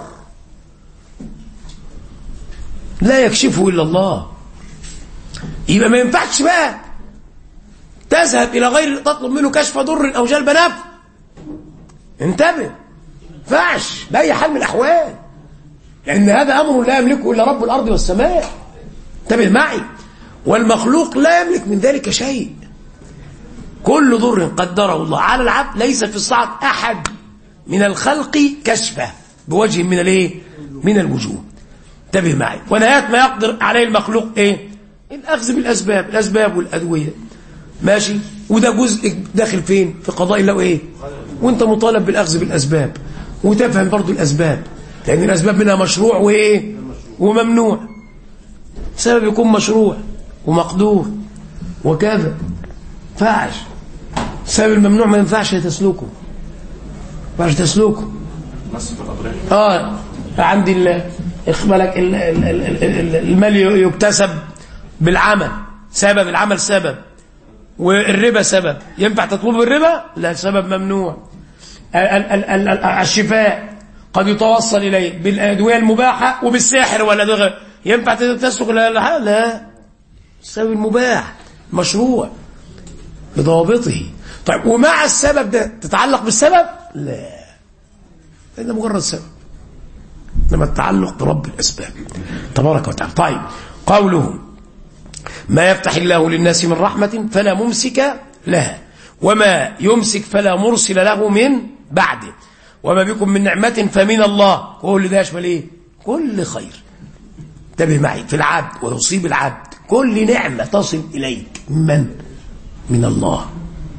لا يكشفه إلا الله يبقى ما ينفعش بقى تذهب إلى غير تطلب منه كشف ضر أو جلب نفع انتبه فعش بأي حال من الأحوال لأن هذا أمر لا يملكه إلا رب الأرض والسماء انتبه معي والمخلوق لا يملك من ذلك شيء كل ضر قدره الله على العبد ليس في الصعد أحد من الخلق كشفه بوجه من الايه من الوجوه انتبه معي ونهاية ما يقدر عليه المخلوق ايه الاخذ بالاسباب الاسباب والادويه ماشي وده جزء داخل فين في قضاء الله وايه وانت مطالب بالاخذ بالاسباب وتفهم برضو الاسباب لان الاسباب منها مشروع وايه وممنوع سبب يكون مشروع ومقدور وكذا فاعش سبب الممنوع ما ينفعش تسلكه ما ينفعش تسلكه اه عندي ال- اخبالك ال- ال- ال- ال- المال يكتسب بالعمل سبب العمل سبب والربا سبب ينفع تطلب الربا لا سبب ممنوع ال- ال- ال- ال- الشفاء قد يتوصل إليه بالأدوية المباحة وبالساحر ولا ده غير. ينفع تسلك لا لا لا السبب المباح مشروع بضوابطه طيب ومع السبب ده تتعلق بالسبب لا ده مجرد سبب انما التعلق برب الاسباب تبارك وتعالى طيب قوله ما يفتح الله للناس من رحمة فلا ممسك لها وما يمسك فلا مرسل له من بعده وما بكم من نعمة فمن الله كل ده يشمل ايه كل خير انتبه معي في العبد ويصيب العبد كل نعمة تصل إليك من من الله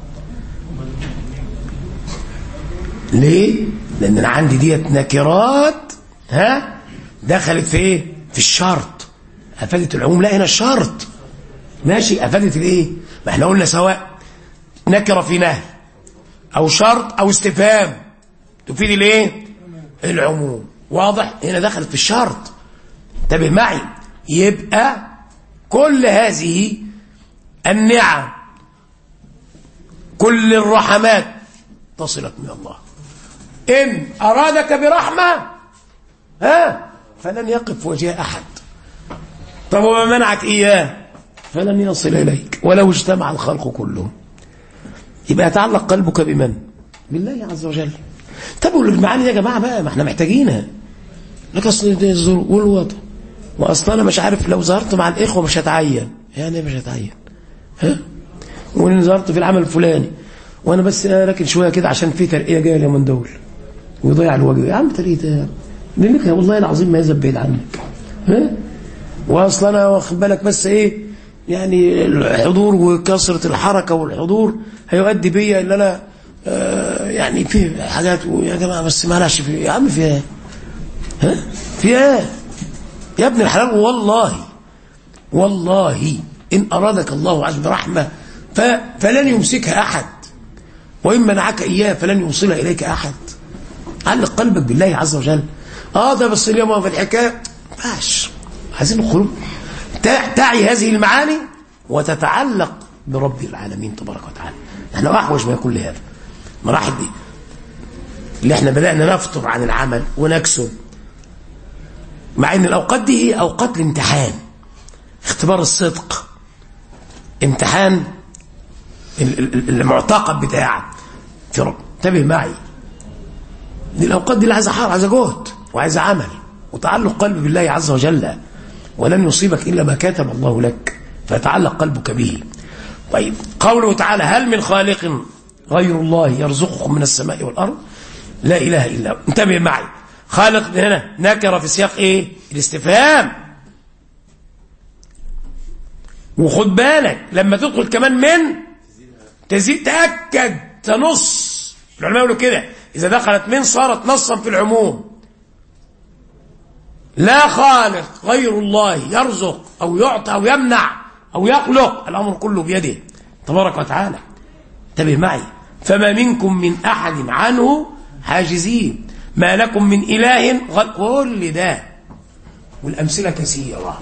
ليه لأن أنا عندي ديت نكرات ها دخلت في ايه في الشرط أفادت العموم لا هنا الشرط ماشي أفادت الايه ما احنا قلنا سواء نكرة في نهي أو شرط أو استفهام تفيد الايه العموم واضح هنا دخلت في الشرط انتبه معي يبقى كل هذه النعم كل الرحمات تصلك من الله إن أرادك برحمة ها فلن يقف وجه أحد طب وما منعك إياه فلن يصل إليك ولو اجتمع الخلق كلهم يبقى يتعلق قلبك بمن بالله عز وجل طب المعاني دي يا جماعة بقى ما احنا محتاجينها لك أصل ده الظروف والوضع وأصلا أنا مش عارف لو ظهرت مع الإخوة مش هتعين يعني مش هتعين ها وإن ظهرت في العمل الفلاني وأنا بس راكن شوية كده عشان في ترقية جاية اليومين دول ويضيع الوجه يا عم ترقية منك والله العظيم ما يذهب بعيد عنك ها واصلا انا واخد بالك بس ايه يعني الحضور وكثره الحركه والحضور هيؤدي بيا ان انا آه يعني في حاجات يا جماعه بس معلش في يا عم في ايه ها في ايه يا ابن الحلال والله والله ان ارادك الله عز برحمه فلن يمسكها احد وان منعك اياه فلن يوصلها اليك احد علق قلبك بالله عز وجل اه ده بس اليوم في الحكايه ماشي عايزين الخروج تعي هذه المعاني وتتعلق برب العالمين تبارك وتعالى احنا احوج ما يكون لهذا مراحل دي اللي احنا بدأنا نفطر عن العمل ونكسب مع ان الاوقات دي هي اوقات الامتحان اختبار الصدق امتحان المعتقد بتاعك في رب انتبه معي دي الاوقات دي اللي عايزه حار عايزه جهد وعايزه عمل وتعلق قلب بالله عز وجل ولن يصيبك إلا ما كتب الله لك فيتعلق قلبك به طيب قوله تعالى هل من خالق غير الله يرزقكم من السماء والأرض لا إله إلا هو انتبه معي خالق هنا نكر في سياق إيه الاستفهام وخد بالك لما تدخل كمان من تزيد تأكد تنص العلماء يقولوا كده إذا دخلت من صارت نصا في العموم لا خالق غير الله يرزق أو يعطي أو يمنع أو يخلق الأمر كله بيده تبارك وتعالى انتبه معي فما منكم من أحد عنه حاجزين ما لكم من إله غير كل ده والأمثلة كثيرة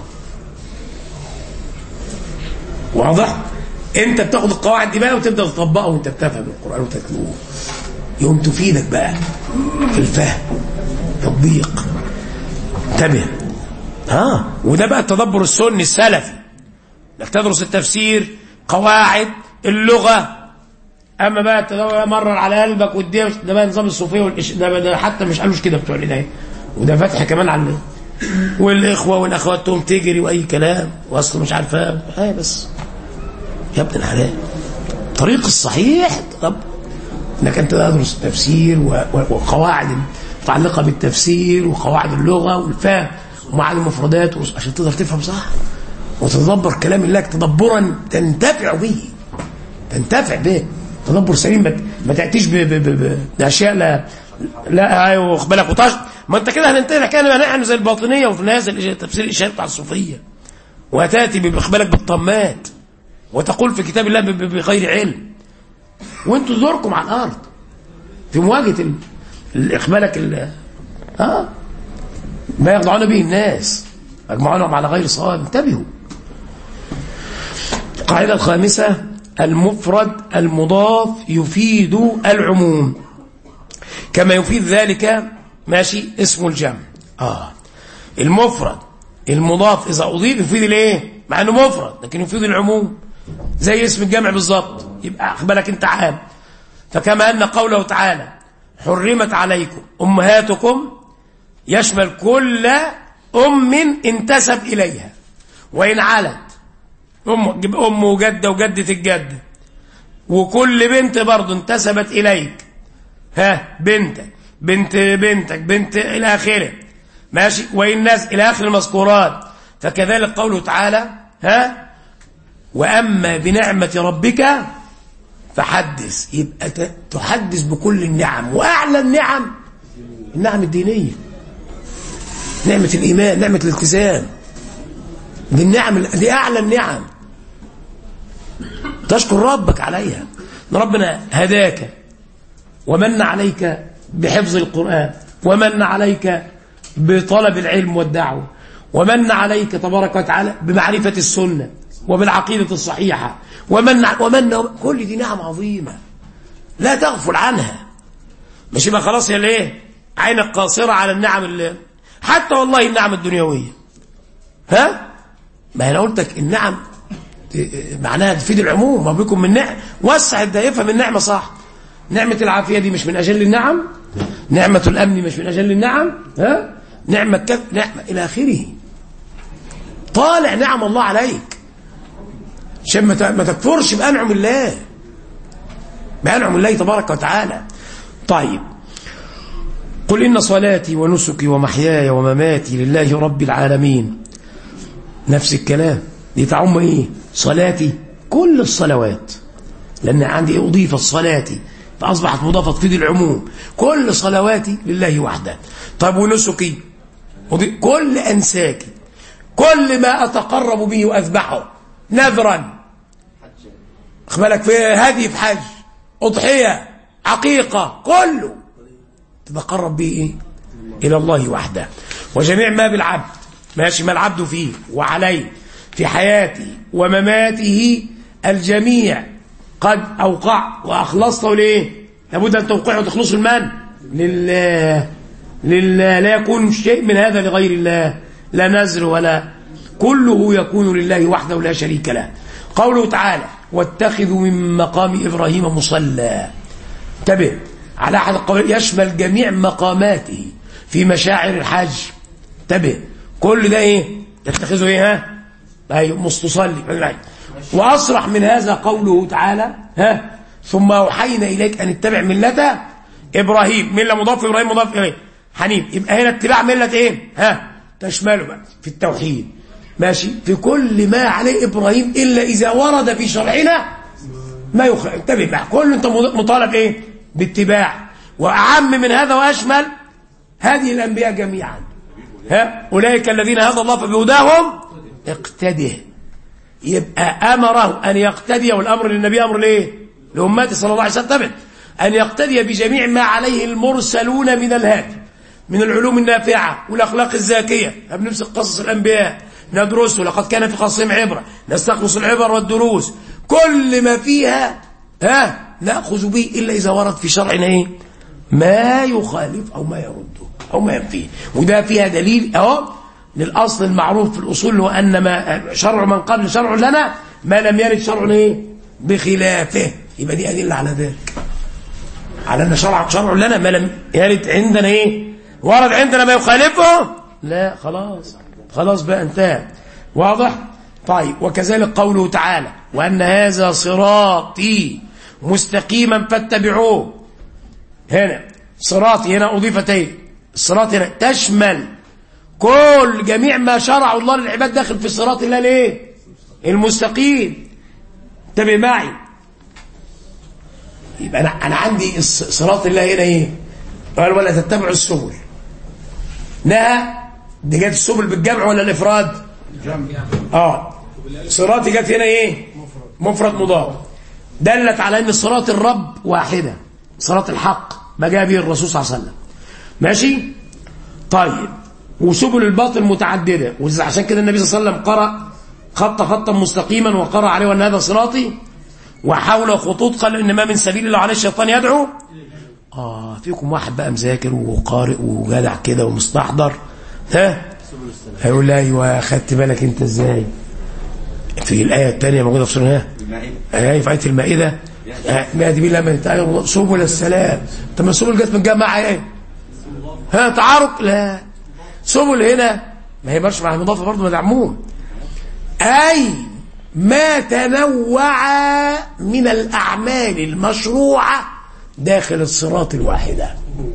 واضح انت بتاخد القواعد دي بقى وتبدا تطبقها وانت بتفهم القران وتتلوه يوم تفيدك بقى في الفهم تطبيق انتبه ها وده بقى التدبر السني السلفي انك تدرس التفسير قواعد اللغه اما بقى التدبر مرر على قلبك والدنيا ده بقى نظام الصوفيه والإش... ده, ده حتى مش قالوش كده بتوع الهدايه وده فتح كمان على والاخوه والاخوات تقوم تجري واي كلام واصله مش عارفاه اه بس يا ابن الحلال الطريق الصحيح طب انك انت تدرس التفسير وقواعد متعلقه بالتفسير وقواعد اللغه والفهم ومعاني المفردات عشان تقدر تفهم صح وتتدبر كلام الله تدبرا تنتفع به تنتفع به تدبر سليم ما تاتيش باشياء لا لا ايوه واخد بالك وطش ما انت كده هننتهي الحكايه نحن زي الباطنيه وفي النهايه تفسير الاشاره بتاع الصوفيه وتاتي بالك بالطمات وتقول في كتاب الله بغير علم وانتوا دوركم على الارض في مواجهه الاخبالك ال اه ما يخضعون به الناس يجمعونهم على غير صواب انتبهوا القاعده الخامسه المفرد المضاف يفيد العموم كما يفيد ذلك ماشي اسم الجمع اه المفرد المضاف اذا اضيف يفيد الايه مع انه مفرد لكن يفيد العموم زي اسم الجمع بالظبط يبقى اخبالك انت عام فكما ان قوله تعالى حرمت عليكم امهاتكم يشمل كل ام انتسب اليها وان علت ام ام وجده وجده الجده وكل بنت برضه انتسبت اليك ها بنتك بنت بنتك بنت الى اخره ماشي وان ناس الى اخر المذكورات فكذلك قوله تعالى ها واما بنعمه ربك فحدث يبقى تحدث بكل النعم واعلى النعم النعم الدينيه نعمه الايمان نعمه الالتزام دي النعم دي اعلى النعم تشكر ربك عليها ان ربنا هداك ومن عليك بحفظ القرآن ومن عليك بطلب العلم والدعوة ومن عليك تبارك وتعالى بمعرفة السنة وبالعقيدة الصحيحة ومن ومن كل دي نعم عظيمة لا تغفل عنها مش يبقى خلاص يا ليه عينك قاصرة على النعم اللي حتى والله النعم الدنيوية ها ما انا قلت لك النعم معناها تفيد العموم ما بكم من نعم وسع الدائفة من نعمة صح نعمة العافية دي مش من أجل النعم نعمة الأمن مش من أجل النعم ها نعمة كف نعمة إلى آخره طالع نعم الله عليك عشان ما تكفرش بأنعم الله بأنعم الله تبارك وتعالى طيب قل إن صلاتي ونسكي ومحياي ومماتي لله رب العالمين نفس الكلام دي تعم إيه صلاتي كل الصلوات لأن عندي أضيف صلاتي فأصبحت مضافة تفيد العموم كل صلواتي لله وحده طيب ونسكي كل أنساكي كل ما أتقرب به وأذبحه نذرا أخبرك في هدي في حج أضحية عقيقة كله تتقرب به إيه؟ إلى الله وحده وجميع ما بالعبد ماشي ما العبد فيه وعليه في حياته ومماته الجميع قد أوقع وأخلصته ليه لابد أن توقعه وتخلصه المن لله لله لا يكون شيء من هذا لغير الله لا نزر ولا كله يكون لله وحده لا شريك له قوله تعالى واتخذوا من مقام إبراهيم مصلى انتبه على أحد القول يشمل جميع مقاماته في مشاعر الحج انتبه كل ده ايه يتخذه ايه ها ايوه مستصلي واصرح من هذا قوله تعالى ها ثم اوحينا اليك ان اتبع مله ابراهيم مله مضاف ابراهيم مضاف اليه حنيف يبقى هنا اتباع مله ايه ها تشمله بقى في التوحيد ماشي في كل ما عليه ابراهيم الا اذا ورد في شرعنا ما يخرج انتبه بقى كل انت مطالب ايه باتباع واعم من هذا واشمل هذه الانبياء جميعا ها اولئك الذين هدى الله فبهداهم اقتده يبقى امره ان يقتدي والامر للنبي امر ليه لامته صلى الله عليه وسلم ان يقتدي بجميع ما عليه المرسلون من الهادي من العلوم النافعه والاخلاق الزاكيه بنمسك قصص الانبياء ندرسه لقد كان في قصصهم عبره نستخلص العبر والدروس كل ما فيها ها ناخذ به الا اذا ورد في شرعنا ايه ما يخالف او ما يرده او ما ينفيه وده فيها دليل اهو للاصل المعروف في الاصول هو ان ما شرع من قبل شرع لنا ما لم يرد شرع ايه بخلافه يبقى دي ادله على ذلك على ان شرع شرع لنا ما لم يرد عندنا ايه ورد عندنا ما يخالفه لا خلاص خلاص بقى انتهى واضح طيب وكذلك قوله تعالى وان هذا صراطي مستقيما فاتبعوه هنا صراطي هنا اضيفت ايه الصراط هنا تشمل كل جميع ما شرعه الله للعباد داخل في صراط الله ليه المستقيم انتبه معي يبقى انا انا عندي صراط الله هنا ايه قال ولا تتبعوا السبل نهى دي جت السبل بالجمع ولا الافراد اه صراطي جت هنا ايه مفرد مضاف دلت على ان صراط الرب واحده صراط الحق ما جاء به الرسول صلى الله عليه وسلم ماشي طيب وسبل الباطل متعدده وعشان كده النبي صلى الله عليه وسلم قرأ خط خطا مستقيما وقرأ عليه وان هذا صراطي وحول خطوط قال ان ما من سبيل الا عليه الشيطان يدعو اه فيكم واحد بقى مذاكر وقارئ وجدع كده ومستحضر ها هيقول لا ايوه خدت بالك انت ازاي في الايه الثانيه موجوده في سوره ايه في ايه المائده ما دي بالله من سبل السلام طب ما السبل جت من جماعه ايه ها تعارض لا سبل هنا ما هي برش مع المضافه برضه مدعمون اي ما تنوع من الاعمال المشروعه داخل الصراط الواحده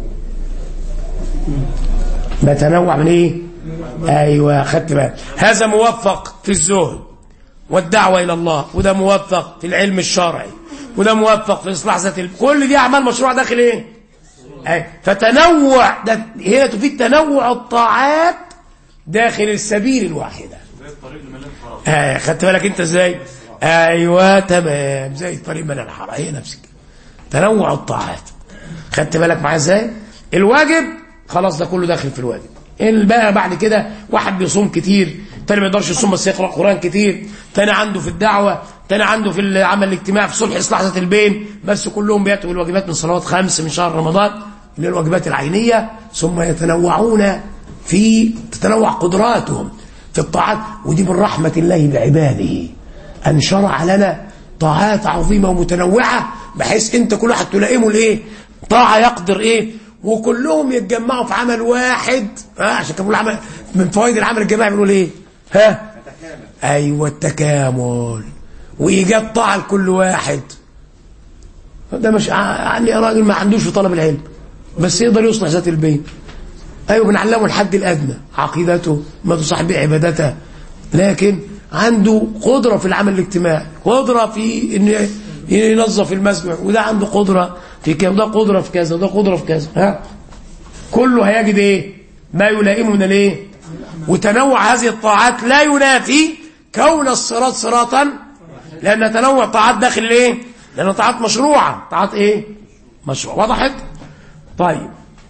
ما تنوع من ايه ايوه خدت بالك هذا موفق في الزهد والدعوه الى الله وده موفق في العلم الشرعي وده موفق في اصلاح ذات كل دي اعمال مشروع داخل ايه أي. فتنوع ده هنا تفيد تنوع الطاعات داخل السبيل الواحده آه خدت بالك انت ازاي ايوه تمام زي الطريق من الحرام هي نفسك تنوع الطاعات خدت بالك معايا ازاي الواجب خلاص ده كله داخل في الواجب بقى بعد كده واحد بيصوم كتير تاني ما يقدرش يصوم بس يقرا قران كتير تاني عنده في الدعوه تاني عنده في العمل الاجتماعي في صلح اصلاح ذات البين بس كلهم بياتوا الواجبات من صلوات خمس من شهر رمضان اللي هي الواجبات العينيه ثم يتنوعون في تتنوع قدراتهم في الطاعات ودي من رحمه الله بعباده ان شرع لنا طاعات عظيمه ومتنوعه بحيث انت كل واحد تلائمه الايه طاعه يقدر ايه وكلهم يتجمعوا في عمل واحد ها عشان كده العمل من فوائد العمل الجماعي بنقول ايه ها ايوه التكامل وايجاد طاعه لكل واحد ده مش يعني راجل ما عندوش في طلب العلم بس يقدر يصلح ذات البين ايوه بنعلمه الحد الادنى عقيدته ما تصاحب به عبادته لكن عنده قدره في العمل الاجتماعي قدره في ان ينظف المسجد وده عنده قدره في كذا وده قدره في كذا وده قدره في كذا ها كله هيجد ايه ما يلائمه من الايه وتنوع هذه الطاعات لا ينافي كون الصراط صراطا لان تنوع طاعات داخل الايه لان طاعات مشروعه طاعات ايه مشروع وضحت طيب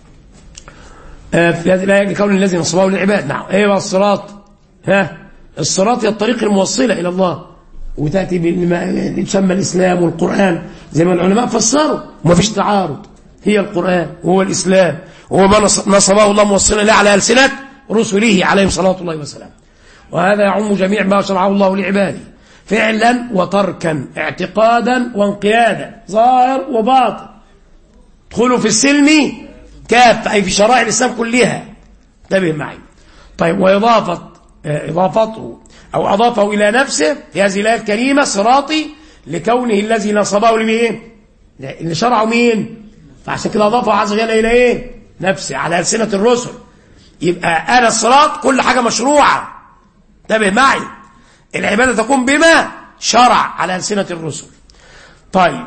آه في هذه الايه لكون الذي نصبه للعباد نعم ايه بقى الصراط ها الصراط هي الطريق الموصله الى الله وتاتي بما تسمى الاسلام والقران زي ما العلماء فسروا وما فيش تعارض هي القران وهو الاسلام وهو ما نصبه الله موصلا له على السنه رسله عليهم صلاه الله وسلامه وهذا يعم جميع ما شرعه الله لعباده فعلا وتركا اعتقادا وانقيادا ظاهر وباطن ادخلوا في السلم كافة أي في شرائع الإسلام كلها انتبه معي طيب وإضافة إضافته أو أضافه إلى نفسه في هذه الآية الكريمة صراطي لكونه الذي نصبه لمين اللي شرعه مين فعشان كده أضافه عز وجل إلى إيه نفسه على ألسنة الرسل يبقى أنا الصراط كل حاجة مشروعة انتبه معي العبادة تكون بما شرع على ألسنة الرسل طيب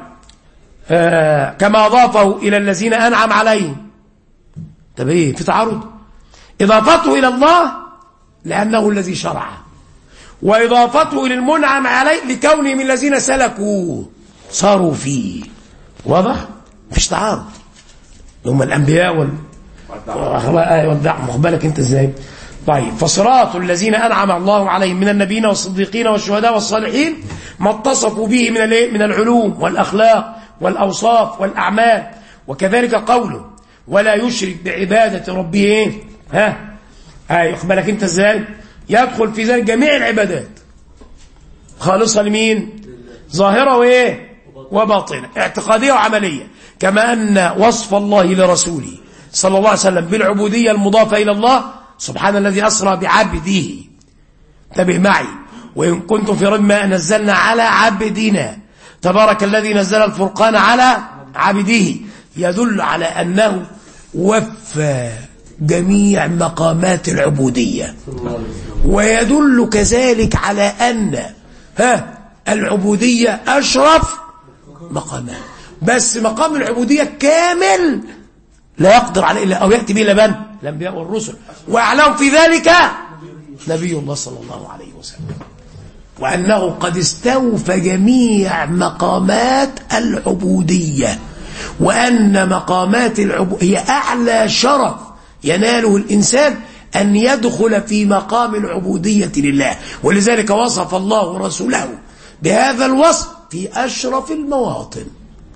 آه كما أضافه إلى الذين أنعم عليهم طب إيه في تعارض إضافته إلى الله لأنه الذي شرع وإضافته إلى المنعم عليه لكونه من الذين سلكوا صاروا فيه واضح مفيش تعارض هم الأنبياء وال واخد بالك أنت إزاي طيب فصراط الذين أنعم الله عليهم من النبيين والصديقين والشهداء والصالحين ما اتصفوا به من من العلوم والأخلاق والأوصاف والأعمال وكذلك قوله ولا يشرك بعبادة ربه ايه ها اي بالك انت ازاي يدخل في ذلك جميع العبادات خالصة لمين ظاهرة وايه وباطنة اعتقادية وعملية كما أن وصف الله لرسوله صلى الله عليه وسلم بالعبودية المضافة إلى الله سبحان الذي أسرى بعبده انتبه معي وإن كنتم في رب ما نزلنا على عبدنا تبارك الذي نزل الفرقان على عبده يدل على أنه وفى جميع مقامات العبودية ويدل كذلك على أن ها العبودية أشرف مقامات بس مقام العبودية كامل لا يقدر عليه إلا أو يأتي به لبن الأنبياء والرسل وأعلم في ذلك نبي الله صلى الله عليه وسلم وأنه قد استوفى جميع مقامات العبودية وأن مقامات العبودية هي أعلى شرف يناله الإنسان أن يدخل في مقام العبودية لله ولذلك وصف الله رسوله بهذا الوصف في أشرف المواطن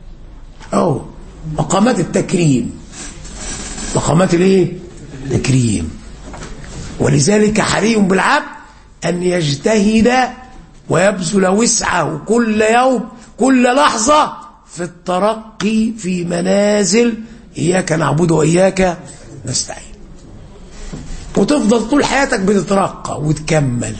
أو مقامات التكريم مقامات الايه تكريم ولذلك حري بالعبد أن يجتهد ويبذل وسعه كل يوم كل لحظة في الترقي في منازل إياك نعبد وإياك نستعين وتفضل طول حياتك بتترقى وتكمل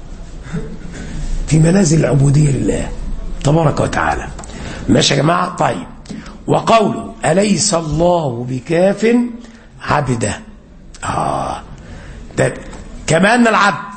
في منازل العبودية لله تبارك وتعالى ماشي يا جماعة طيب وقوله أليس الله بكاف عبده آه طيب كما أن العبد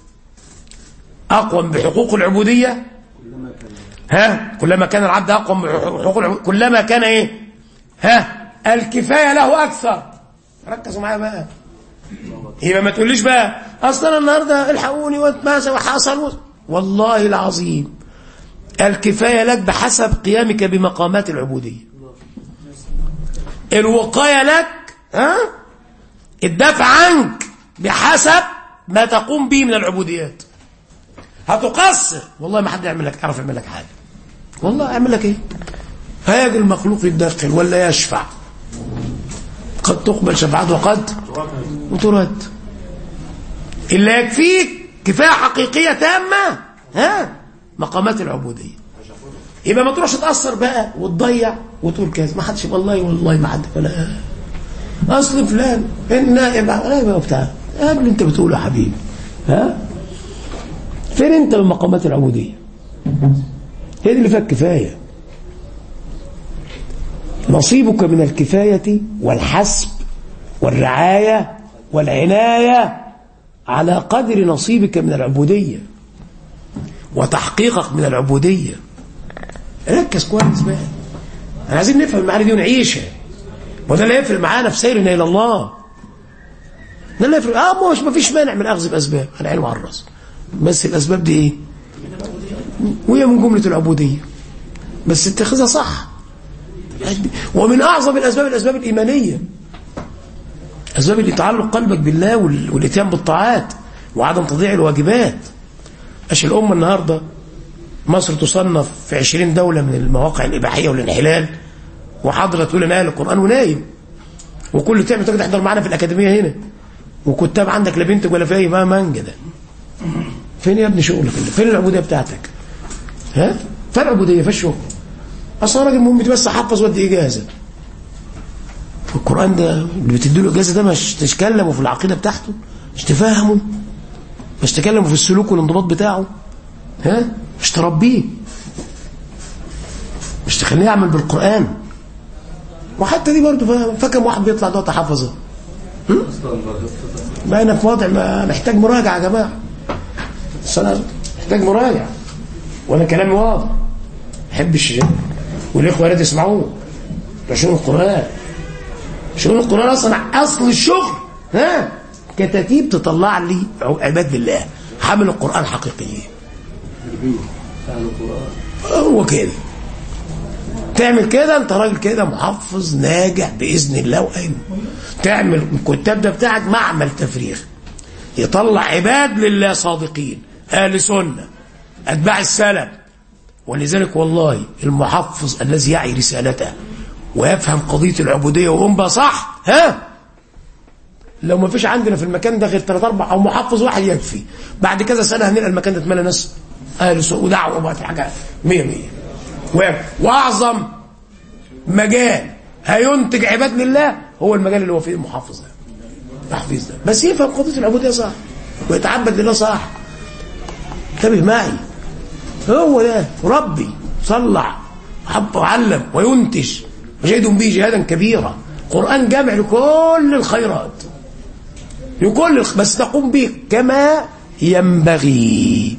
أقوم بحقوق العبودية ها كلما كان العبد أقوم بحقوق العبودية كلما كان إيه ها الكفاية له أكثر ركزوا معايا بقى يبقى ما تقوليش بقى أصلا النهاردة الحقوني وماذا وحصل والله العظيم الكفاية لك بحسب قيامك بمقامات العبودية الوقاية لك ها الدفع عنك بحسب ما تقوم به من العبوديات هتقصر والله ما حد يعمل لك يعرف يعمل لك حاجة والله يعمل لك ايه هيجي المخلوق يتدخل ولا يشفع قد تقبل شفاعته وقد وترد إلا يكفيك كفاية حقيقية تامة ها مقامات العبودية يبقى ما تروحش تأثر بقى وتضيع وتقول كذا ما حدش والله والله ما حد ولا أصل فلان النائب لا بتاع قبل انت بتقول يا حبيبي ها فين انت من مقامات العبودية هي دي اللي فيها الكفاية نصيبك من الكفاية والحسب والرعاية والعناية على قدر نصيبك من العبودية وتحقيقك من العبودية ركز كويس بقى احنا عايزين نفهم المعاني دي ونعيشها وده اللي يفرق معانا في سيرنا الى الله ده اللي يفرق اه مش ما فيش مانع من اخذ باسباب على العين وعلى الراس بس الاسباب دي ايه وهي من جمله العبوديه بس اتخذها صح ومن اعظم الاسباب الاسباب الايمانيه اسباب اللي تعلق قلبك بالله والاتيان بالطاعات وعدم تضييع الواجبات ايش الامه النهارده مصر تصنف في 20 دولة من المواقع الإباحية والانحلال وحضرة تقول أنا أهل القرآن ونايم وكل تعمل تقدر تحضر معانا في الأكاديمية هنا وكتاب عندك لا بنتك ولا فيه ما منجة ده فين يا ابني شغلك فين العبودية بتاعتك ها فين العبودية في الشغل أصلا راجل مهم بس حفظ ودي إجازة القرآن ده اللي بتديله إجازة ده مش تتكلموا في العقيدة بتاعته مش تفهمه مش تكلموا في السلوك والانضباط بتاعه ها مش تربيه مش تخليه يعمل بالقرآن وحتى دي برضه فكم واحد بيطلع دلوقتي حافظه بقينا في وضع ما محتاج مراجعة يا جماعة السنة محتاج مراجعة وانا كلامي واضح احب الشيء والاخوة يا يسمعوه ده شؤون القرآن شؤون القرآن اصلا اصل الشغل ها كتاتيب تطلع لي عباد بالله حامل القرآن حقيقيين هو كده تعمل كده انت راجل كده محفظ ناجح باذن الله وقايم تعمل الكتاب ده بتاعك معمل تفريغ يطلع عباد لله صادقين اهل سنه اتباع السلف ولذلك والله المحفظ الذي يعي رسالته ويفهم قضيه العبوديه ويقوم بها صح ها لو ما فيش عندنا في المكان ده غير ثلاث اربع او محفظ واحد يكفي بعد كذا سنه هنلقى المكان ده اتملى ناس اهل سوء ودعوه وبقت حاجه 100 100 واعظم مجال هينتج عباد لله هو المجال اللي هو فيه المحافظ ده تحفيظ ده بس يفهم قضيه العبوديه صح ويتعبد لله صح انتبه معي هو ده ربي صلع حب وعلم وينتج وجاهد به جهادا كبيرا قرآن جامع لكل الخيرات لكل بس تقوم به كما ينبغي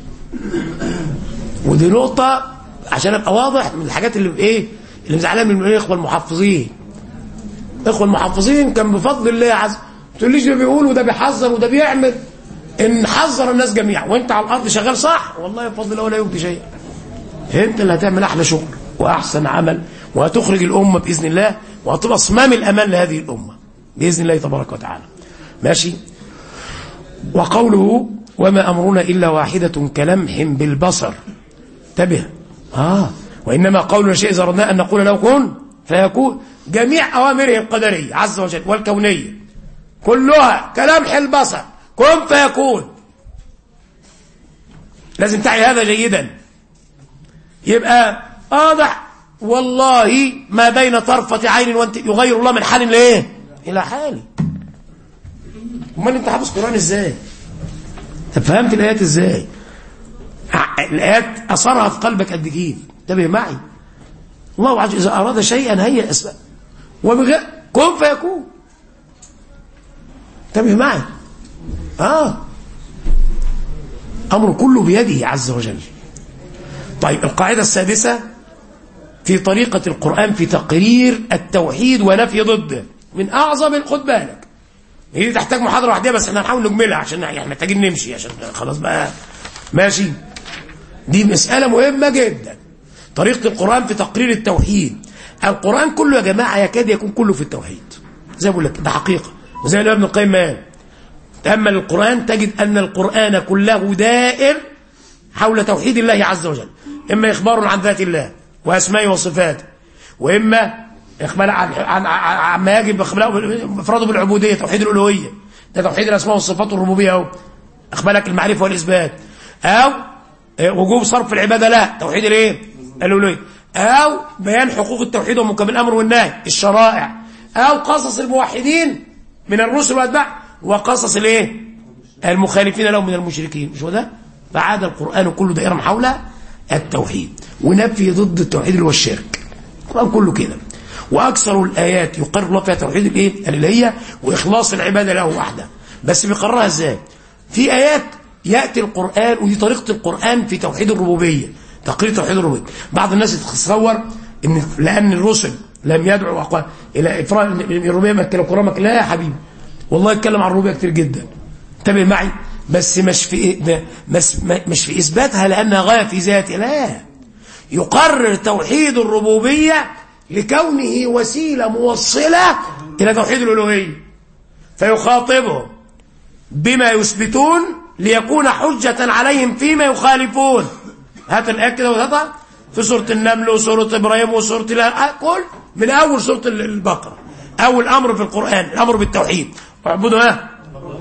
ودي نقطة عشان ابقى واضح من الحاجات اللي ايه اللي مزعلان من الاخوه المحفظين الاخوه المحفظين كان بفضل الله عز تقوليش ده بيقول وده بيحذر وده بيعمل ان حذر الناس جميعا وانت على الارض شغال صح والله بفضل الله ولا يبدي شيء انت اللي هتعمل احلى شغل واحسن عمل وهتخرج الامه باذن الله وهتبقى صمام الامان لهذه الامه باذن الله تبارك وتعالى ماشي وقوله وما امرنا الا واحده كلمح بالبصر انتبه آه وإنما قولنا شيء إذا أردنا أن نقول له كن فيكون جميع أوامره القدرية عز وجل والكونية كلها كلمح البصر كن فيكون لازم تعي هذا جيدا يبقى واضح والله ما بين طرفة عين وانت يغير الله من حال لايه إلى حال امال انت حافظ قرآن ازاي طب فهمت الآيات ازاي الآيات أثرها في قلبك قد كده انتبه معي الله عز وجل إذا أراد شيئا هي الأسباب وبغير كن فيكون انتبه معي آه أمر كله بيده عز وجل طيب القاعدة السادسة في طريقة القرآن في تقرير التوحيد ونفي ضده من أعظم خد بالك هي دي تحتاج محاضرة واحدة بس احنا هنحاول نجملها عشان يعني محتاجين نمشي عشان خلاص بقى ماشي دي مسألة مهمة جدا طريقة القرآن في تقرير التوحيد القرآن كله يا جماعة يكاد يكون كله في التوحيد زي ما بقول لك ده حقيقة وزي ما ابن القيم قال تأمل القرآن تجد أن القرآن كله دائر حول توحيد الله عز وجل إما إخبار عن ذات الله وأسمائه وصفاته وإما إخبار عن, عن, عن ما يجب إفراده بالعبودية توحيد الألوهية ده توحيد الأسماء والصفات والربوبية أهو أخبارك المعرفة والإثبات أو وجوب صرف العبادة لا توحيد الإيه؟ الألوهية أو بيان حقوق التوحيد ومكمل الأمر والنهي الشرائع أو قصص الموحدين من الرسل والأتباع وقصص الإيه؟ المخالفين لهم من المشركين مش هو ده؟ فعاد القرآن كله دائرا حول التوحيد ونفي ضد التوحيد اللي هو الشرك القرآن كله كده وأكثر الآيات يقرر الله فيها توحيد الإيه؟ الإلهية وإخلاص العبادة له وحده بس بيقررها إزاي؟ في آيات يأتي القرآن ودي طريقة القرآن في توحيد الربوبية تقرير توحيد الربوبية بعض الناس يتصور ان لأن الرسل لم يدعوا أقوال إلى إفراد الربوبية ما اتكلم القرآن لا يا حبيبي والله اتكلم عن الربوبية كتير جدا انتبه معي بس مش في مش, مش في إثباتها لأنها غاية في ذاتها لا يقرر توحيد الربوبية لكونه وسيلة موصلة إلى توحيد الألوهية فيخاطبهم بما يثبتون ليكون حجة عليهم فيما يخالفون هات الآية كده وهاتها في سورة النمل وسورة إبراهيم وسورة كل من أول سورة البقرة أول أمر في القرآن الأمر بالتوحيد واعبدوا ها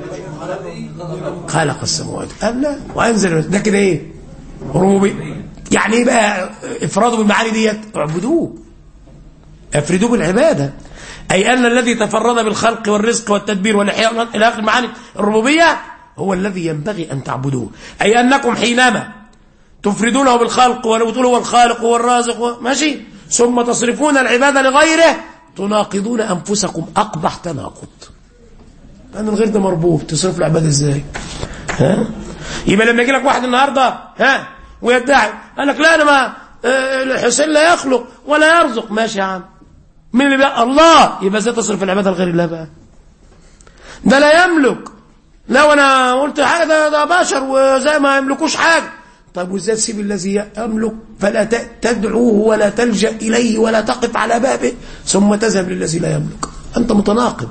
خلق السماوات قال لا وأنزل ده كده إيه ربوبي يعني إيه بقى إفراده بالمعاني ديت اعبدوه افردوه بالعبادة أي أن الذي تفرد بالخلق والرزق والتدبير والإحياء إلى آخر معاني الربوبية هو الذي ينبغي أن تعبدوه أي أنكم حينما تفردونه بالخلق وتقولوا هو الخالق هو الرازق ماشي ثم تصرفون العبادة لغيره تناقضون أنفسكم أقبح تناقض لأن الغير ده مربوط تصرف العبادة إزاي ها يبقى لما يجي لك واحد النهاردة ها ويدعي قال لك لا أنا ما الحسين لا يخلق ولا يرزق ماشي يا عم مين اللي بقى الله يبقى ازاي تصرف العبادة لغير الله بقى ده لا يملك لا وانا قلت حاجه ده, ده بشر وزي ما يملكوش حاجه طيب وازاي تسيب الذي يملك فلا تدعوه ولا تلجا اليه ولا تقف على بابه ثم تذهب للذي لا يملك انت متناقض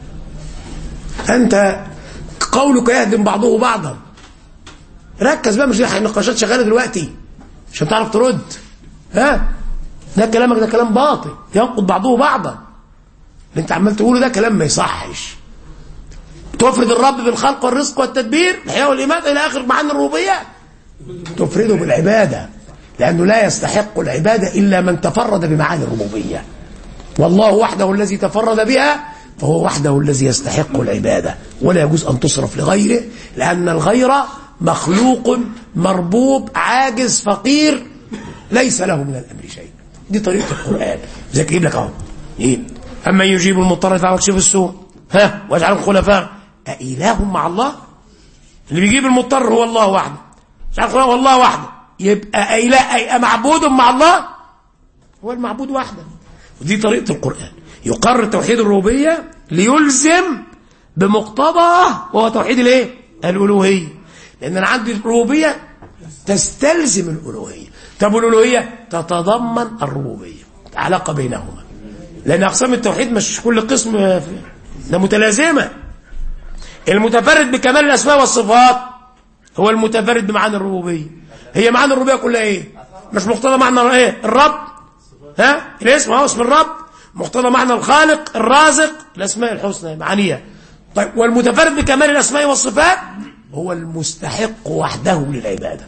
انت قولك يهدم بعضه بعضا ركز بقى مش النقاشات شغاله دلوقتي عشان تعرف ترد ها ده كلامك ده كلام باطل ينقض بعضه بعضا اللي انت عمال تقوله ده كلام ما يصحش تفرد الرب بالخلق والرزق والتدبير الحياة والإماتة إلى آخر معاني الربوبية تفرده بالعبادة لأنه لا يستحق العبادة إلا من تفرد بمعاني الربوبية والله وحده الذي تفرد بها فهو وحده الذي يستحق العبادة ولا يجوز أن تصرف لغيره لأن الغير مخلوق مربوب عاجز فقير ليس له من الأمر شيء دي طريقة القرآن زي كيف لك اهو إيه أما يجيب المضطر إذا وكشف السوء ها واجعلهم خلفاء أإله مع الله اللي بيجيب المضطر هو الله وحده مش هو الله وحده يبقى إله أي معبود مع الله هو المعبود وحده ودي طريقة القرآن يقرر توحيد الربوبية ليلزم بمقتضاه وهو توحيد الايه الألوهية لأن أنا عندي الربوبية تستلزم الألوهية طب الألوهية تتضمن الربوبية علاقة بينهما لأن أقسام التوحيد مش كل قسم ده متلازمة المتفرد بكمال الأسماء والصفات هو المتفرد بمعاني الربوبية هي معاني الربوبية كلها ايه مش مقتضى معنى ايه الرب ها الاسم هو اسم الرب مقتضى معنى الخالق الرازق الأسماء الحسنى معانيها طيب والمتفرد بكمال الأسماء والصفات هو المستحق وحده للعبادة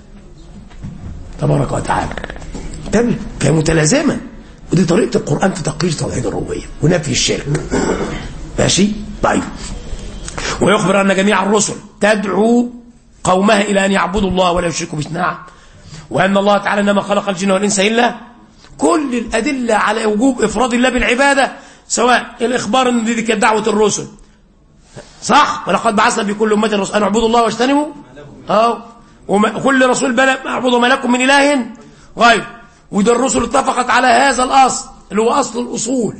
تبارك وتعالى انتبه كان متلازمة ودي طريقة القرآن في تقرير توحيد الربوبية ونفي الشرك ماشي طيب ويخبر أن جميع الرسل تدعو قومها إلى أن يعبدوا الله ولا يشركوا به نعم وأن الله تعالى إنما خلق الجن والإنس إلا كل الأدلة على وجوب إفراد الله بالعبادة سواء الإخبار أن دي كانت دعوة الرسل صح ولقد بعثنا في كل أمة رسول أن اعبدوا الله واجتنبوا أه وكل رسول بلى اعبدوا ما لكم من إله غير وده الرسل اتفقت على هذا الأصل اللي هو أصل الأصول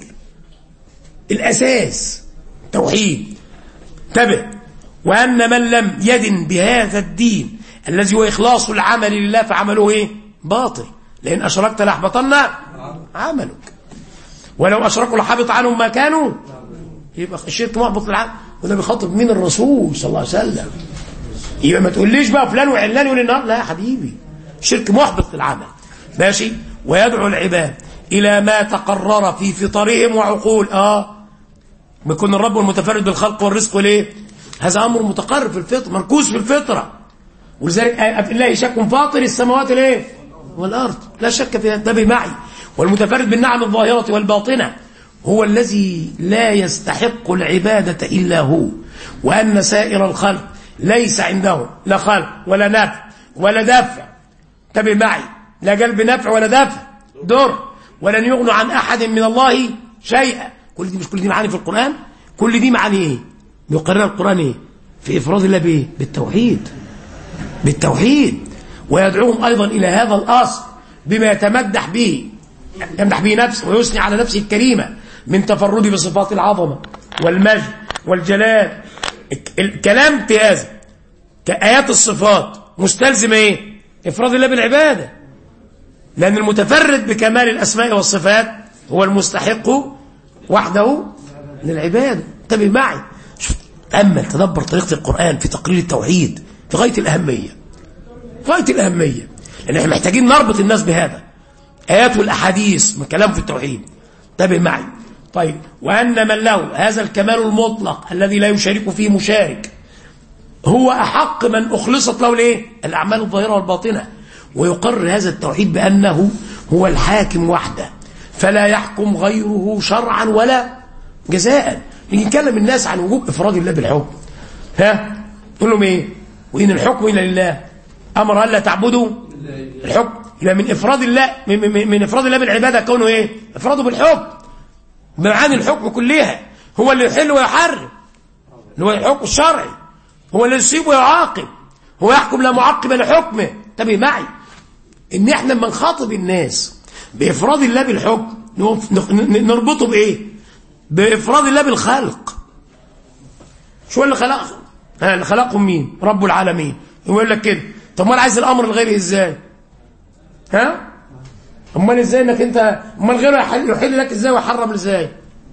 الأساس توحيد انتبه وأن من لم يدن بهذا الدين الذي هو إخلاص العمل لله فعمله إيه باطل لأن أشركت لأحبطن عملك ولو أشركوا لحبط عنهم ما كانوا يبقى الشرك محبط للعمل وده بيخاطب مين الرسول صلى الله عليه وسلم يبقى ما تقوليش بقى فلان وعلان يقول النار لا يا حبيبي شرك محبط للعمل ماشي ويدعو العباد إلى ما تقرر في فطرهم وعقول آه بيكون الرب المتفرد بالخلق والرزق ليه هذا أمر متقرر في الفطر مركوز في الفطرة ولذلك في الله شك فاطر السماوات ليه والأرض لا شك في انتبه معي والمتفرد بالنعم الظاهرة والباطنة هو الذي لا يستحق العبادة إلا هو وأن سائر الخلق ليس عنده لا خلق ولا نفع ولا دفع انتبه معي لا جلب نفع ولا دفع ضر ولن يغنوا عن أحد من الله شيئا كل دي مش كل دي معاني في القرآن كل دي معاني ايه يقرر القرآن ايه في إفراد الله بايه بالتوحيد بالتوحيد ويدعوهم أيضا إلى هذا الأصل بما يتمدح به يمدح به نفسه ويثني على نفسه الكريمة من تفرده بصفات العظمة والمجد والجلال الكلام في هذا كآيات الصفات مستلزم ايه إفراد الله بالعبادة لأن المتفرد بكمال الأسماء والصفات هو المستحق وحده للعبادة انتبه معي شوف تأمل تدبر طريقة القرآن في تقرير التوحيد في غاية الأهمية في غاية الأهمية لأن احنا محتاجين نربط الناس بهذا آيات والأحاديث من كلام في التوحيد انتبه معي طيب وأن من له هذا الكمال المطلق الذي لا يشارك فيه مشارك هو أحق من أخلصت له ليه الأعمال الظاهرة والباطنة ويقرر هذا التوحيد بأنه هو الحاكم وحده فلا يحكم غيره شرعا ولا جزاء نيجي نكلم الناس عن وجوب إفراد الله بالحكم ها تقول لهم ايه وإن الحكم إلا لله أمر ألا تعبدوا الحكم يبقى من إفراد الله من, من, من إفراد الله بالعبادة كونه ايه إفراده بالحكم بمعاني الحكم كلها هو اللي يحل ويحرم اللي هو الحكم الشرعي هو اللي يصيب ويعاقب هو يحكم لا معقب لحكمه انتبه معي ان احنا لما نخاطب الناس بافراد الله بالحكم نربطه بايه بافراد الله بالخلق شو اللي خلقهم ها اللي خلقهم مين رب العالمين يقول لك كده طب ما انا عايز الامر الغيري ازاي ها امال ازاي انك انت امال غيره يحل, يحل لك ازاي ويحرم ازاي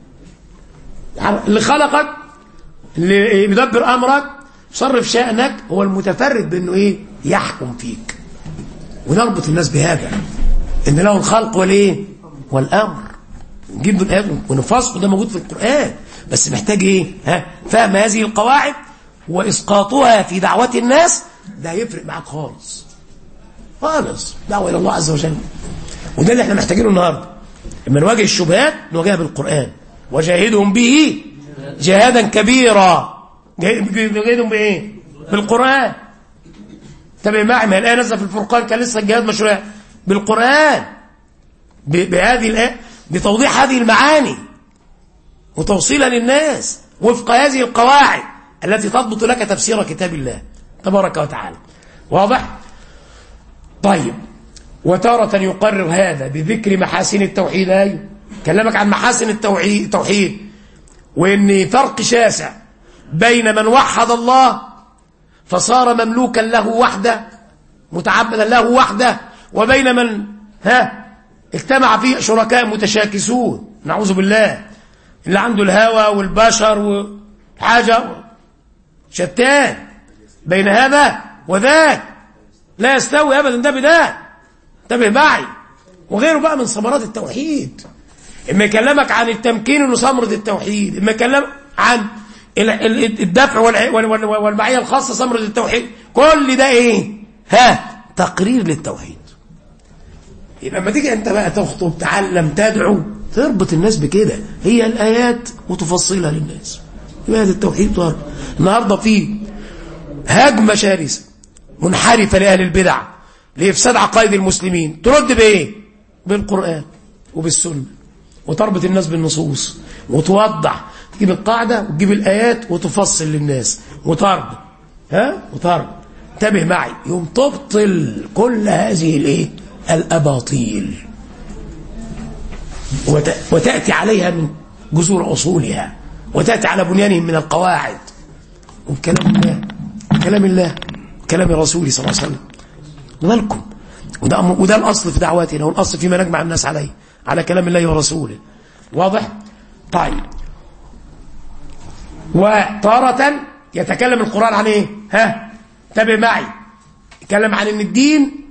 اللي خلقك اللي يدبر امرك صرف شأنك هو المتفرد بانه ايه يحكم فيك ونربط الناس بهذا ان له الخلق والايه والامر نجيب الايات ونفصل ده موجود في القران بس محتاج ايه ها فهم هذه القواعد واسقاطها في دعوه الناس ده هيفرق معاك خالص خالص دعوه الى الله عز وجل وده اللي احنا محتاجينه النهارده لما نواجه الشبهات نواجهها بالقران وجاهدهم به جهادا كبيرا جاهدهم بايه بالقران تابع معي ما الآية نزل في الفرقان كان لسه الجهاد مشروع بالقرآن بهذه الآية بتوضيح هذه المعاني وتوصيلها للناس وفق هذه القواعد التي تضبط لك تفسير كتاب الله تبارك وتعالى واضح طيب وتارة يقرر هذا بذكر محاسن التوحيد أيوه كلمك عن محاسن التوحيد وإن فرق شاسع بين من وحد الله فصار مملوكا له وحده متعبدا له وحده وبين من ها اجتمع فيه شركاء متشاكسون نعوذ بالله اللي عنده الهوى والبشر وحاجة شتان بين هذا وذاك لا يستوي ابدا ده بده انتبه معي وغيره بقى من ثمرات التوحيد اما يكلمك عن التمكين انه ثمره التوحيد اما يكلمك عن الدفع والمعية الخاصة ثمرة التوحيد كل ده ايه ها تقرير للتوحيد يبقى لما تيجي انت بقى تخطب تعلم تدعو تربط الناس بكده هي الآيات وتفصلها للناس يبقى هذا التوحيد ضرب النهارده في هجمة شرسة منحرفة لأهل البدع لإفساد عقائد المسلمين ترد بإيه بالقرآن وبالسنة وتربط الناس بالنصوص وتوضح تجيب القاعدة وتجيب الآيات وتفصل للناس وتربط ها وتربط انتبه معي يوم تبطل كل هذه الايه الأباطيل وت... وتأتي عليها من جذور أصولها وتأتي على بنيانهم من القواعد وكلام الله كلام الله كلام رسوله صلى الله عليه وسلم وذلكم وده, وده الأصل في دعواتنا والأصل فيما نجمع الناس عليه على كلام الله ورسوله واضح طيب وتارة يتكلم القرآن عن ايه ها انتبه معي يتكلم عن ان الدين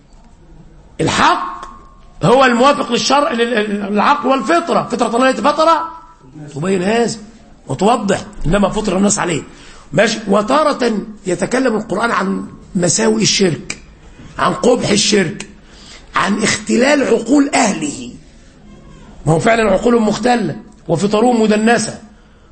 الحق هو الموافق للشرع للعقل والفطرة فطرة الله التي فطر تبين هذا وتوضح انما فطر الناس عليه ماشي وتارة يتكلم القرآن عن مساوئ الشرك عن قبح الشرك عن اختلال عقول أهله ما هو فعلا عقولهم مختلة وفطرهم مدنسة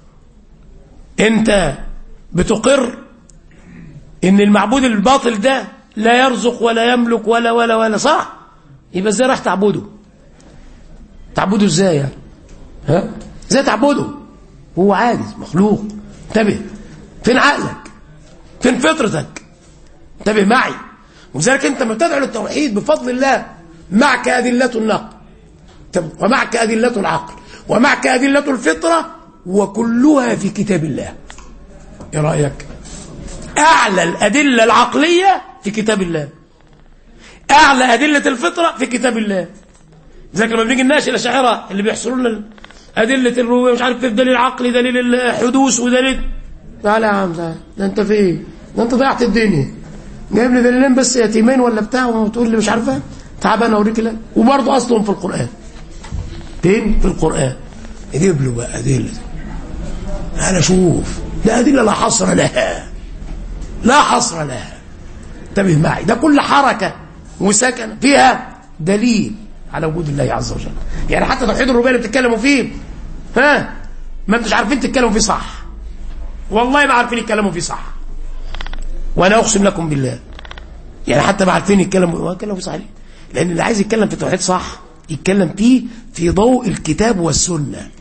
انت بتقر ان المعبود الباطل ده لا يرزق ولا يملك ولا ولا ولا صح يبقى ازاي راح تعبده تعبده ازاي يعني ها ازاي تعبده هو عاجز مخلوق انتبه فين عقلك فين فطرتك انتبه معي وذلك انت ما تدعو للتوحيد بفضل الله معك أدلة النقل ومعك أدلة العقل ومعك أدلة الفطرة وكلها في كتاب الله ايه رأيك أعلى الأدلة العقلية في كتاب الله أعلى أدلة الفطرة في كتاب الله ذلك لما بنيجي الناس الأشاعرة اللي بيحصلوا لنا أدلة الرؤية مش عارف دليل عقلي دليل الحدوث ودليل تعالى يا عم تعالى ده أنت في إيه؟ ده أنت ضيعت الدنيا جايب لي دليلين بس يتيمين ولا بتاع وتقول لي مش عارفه تعال انا اوريك لا وبرضه اصلهم في القران فين في القران يجيب له بقى ادله انا اشوف ده ادله لا حصر لها لا حصر لها انتبه معي ده كل حركه وسكن فيها دليل على وجود الله عز وجل يعني حتى توحيد الربوبيه اللي بتتكلموا فيه ها ما انتش عارفين تتكلموا فيه صح والله ما عارفين يتكلموا فيه صح وانا اقسم لكم بالله يعني حتى ما عارفين يتكلموا يتكلموا فيه صحيح لان اللي عايز يتكلم في التوحيد صح يتكلم فيه في ضوء الكتاب والسنه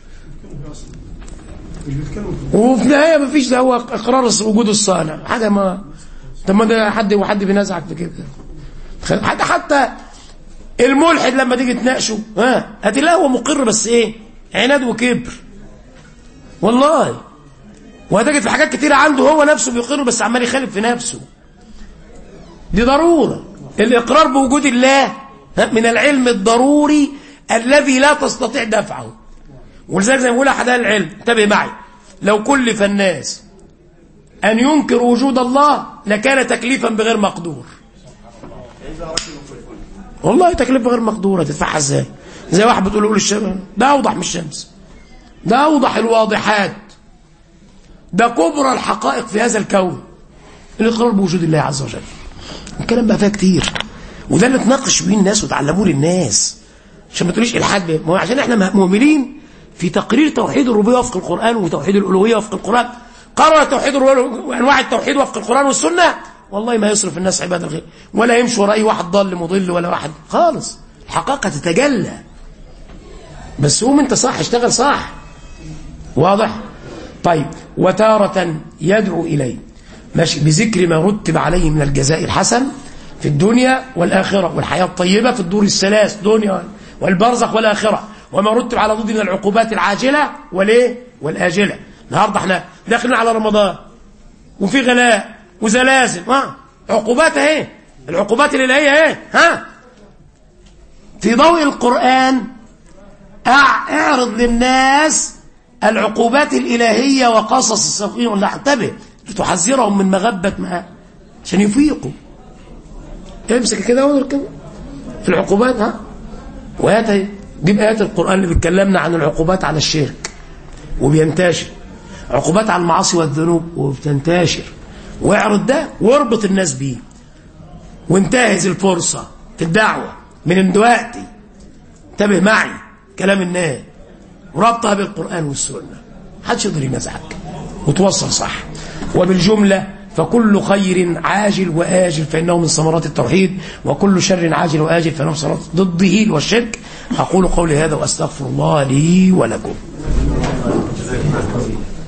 وفي النهايه ما فيش ده هو اقرار وجود الصانع حاجه ما طب ما ده حد وحد بينازعك في كده حتى حتى الملحد لما تيجي تناقشه ها هتلاقيه هو مقر بس ايه عناد وكبر والله وهتجد في حاجات كتيرة عنده هو نفسه بيقر بس عمال يخالف في نفسه دي ضرورة الإقرار بوجود الله من العلم الضروري الذي لا تستطيع دفعه ولذلك زي ما بيقول أحد أهل العلم انتبه معي لو كلف الناس أن ينكر وجود الله لكان تكليفا بغير مقدور والله تكلفة غير مقدورة تدفعها ازاي زي واحد بتقول له الشمس ده أوضح من الشمس ده أوضح الواضحات ده كبرى الحقائق في هذا الكون الإقرار بوجود الله عز وجل الكلام بقى فيها كتير وده اللي تناقش بيه الناس وتعلموه للناس عشان ما تقوليش الحاد ما هو عشان احنا مؤمنين في تقرير توحيد الربوبيه وفق القرآن وتوحيد الألوهية وفق القرآن قرر توحيد الربوبيه وانواع التوحيد وفق القرآن والسنة والله ما يصرف الناس عباد الخير ولا يمشي ورا اي واحد ضال مضل ولا واحد خالص الحقيقة تتجلى بس قوم انت صح اشتغل صح واضح طيب وتارة يدعو إليه ماشي بذكر ما رتب عليه من الجزاء الحسن في الدنيا والآخرة والحياة الطيبة في الدور الثلاث دنيا والبرزخ والآخرة وما رتب على ضد من العقوبات العاجلة والإيه والآجلة النهاردة احنا داخلين على رمضان وفي غلاء وزلازل ها عقوبات اهي العقوبات الإلهية اهي ها في ضوء القرآن اعرض للناس العقوبات الإلهية وقصص السوقين ولا انتبه لتحذرهم من مغبة ما عشان يفيقوا امسك كده وانظر كده في العقوبات ها وآيات اهي دي آيات القرآن اللي بيتكلمنا عن العقوبات على الشرك وبينتشر عقوبات على المعاصي والذنوب وبتنتشر واعرض ده واربط الناس بيه وانتهز الفرصة في الدعوة من دلوقتي انتبه معي كلام الناس وربطها بالقرآن والسنة محدش يقدر ينازعك وتوصل صح وبالجملة فكل خير عاجل وآجل فإنه من ثمرات التوحيد وكل شر عاجل وآجل فإنه من ثمرات ضده والشرك أقول قولي هذا وأستغفر الله لي ولكم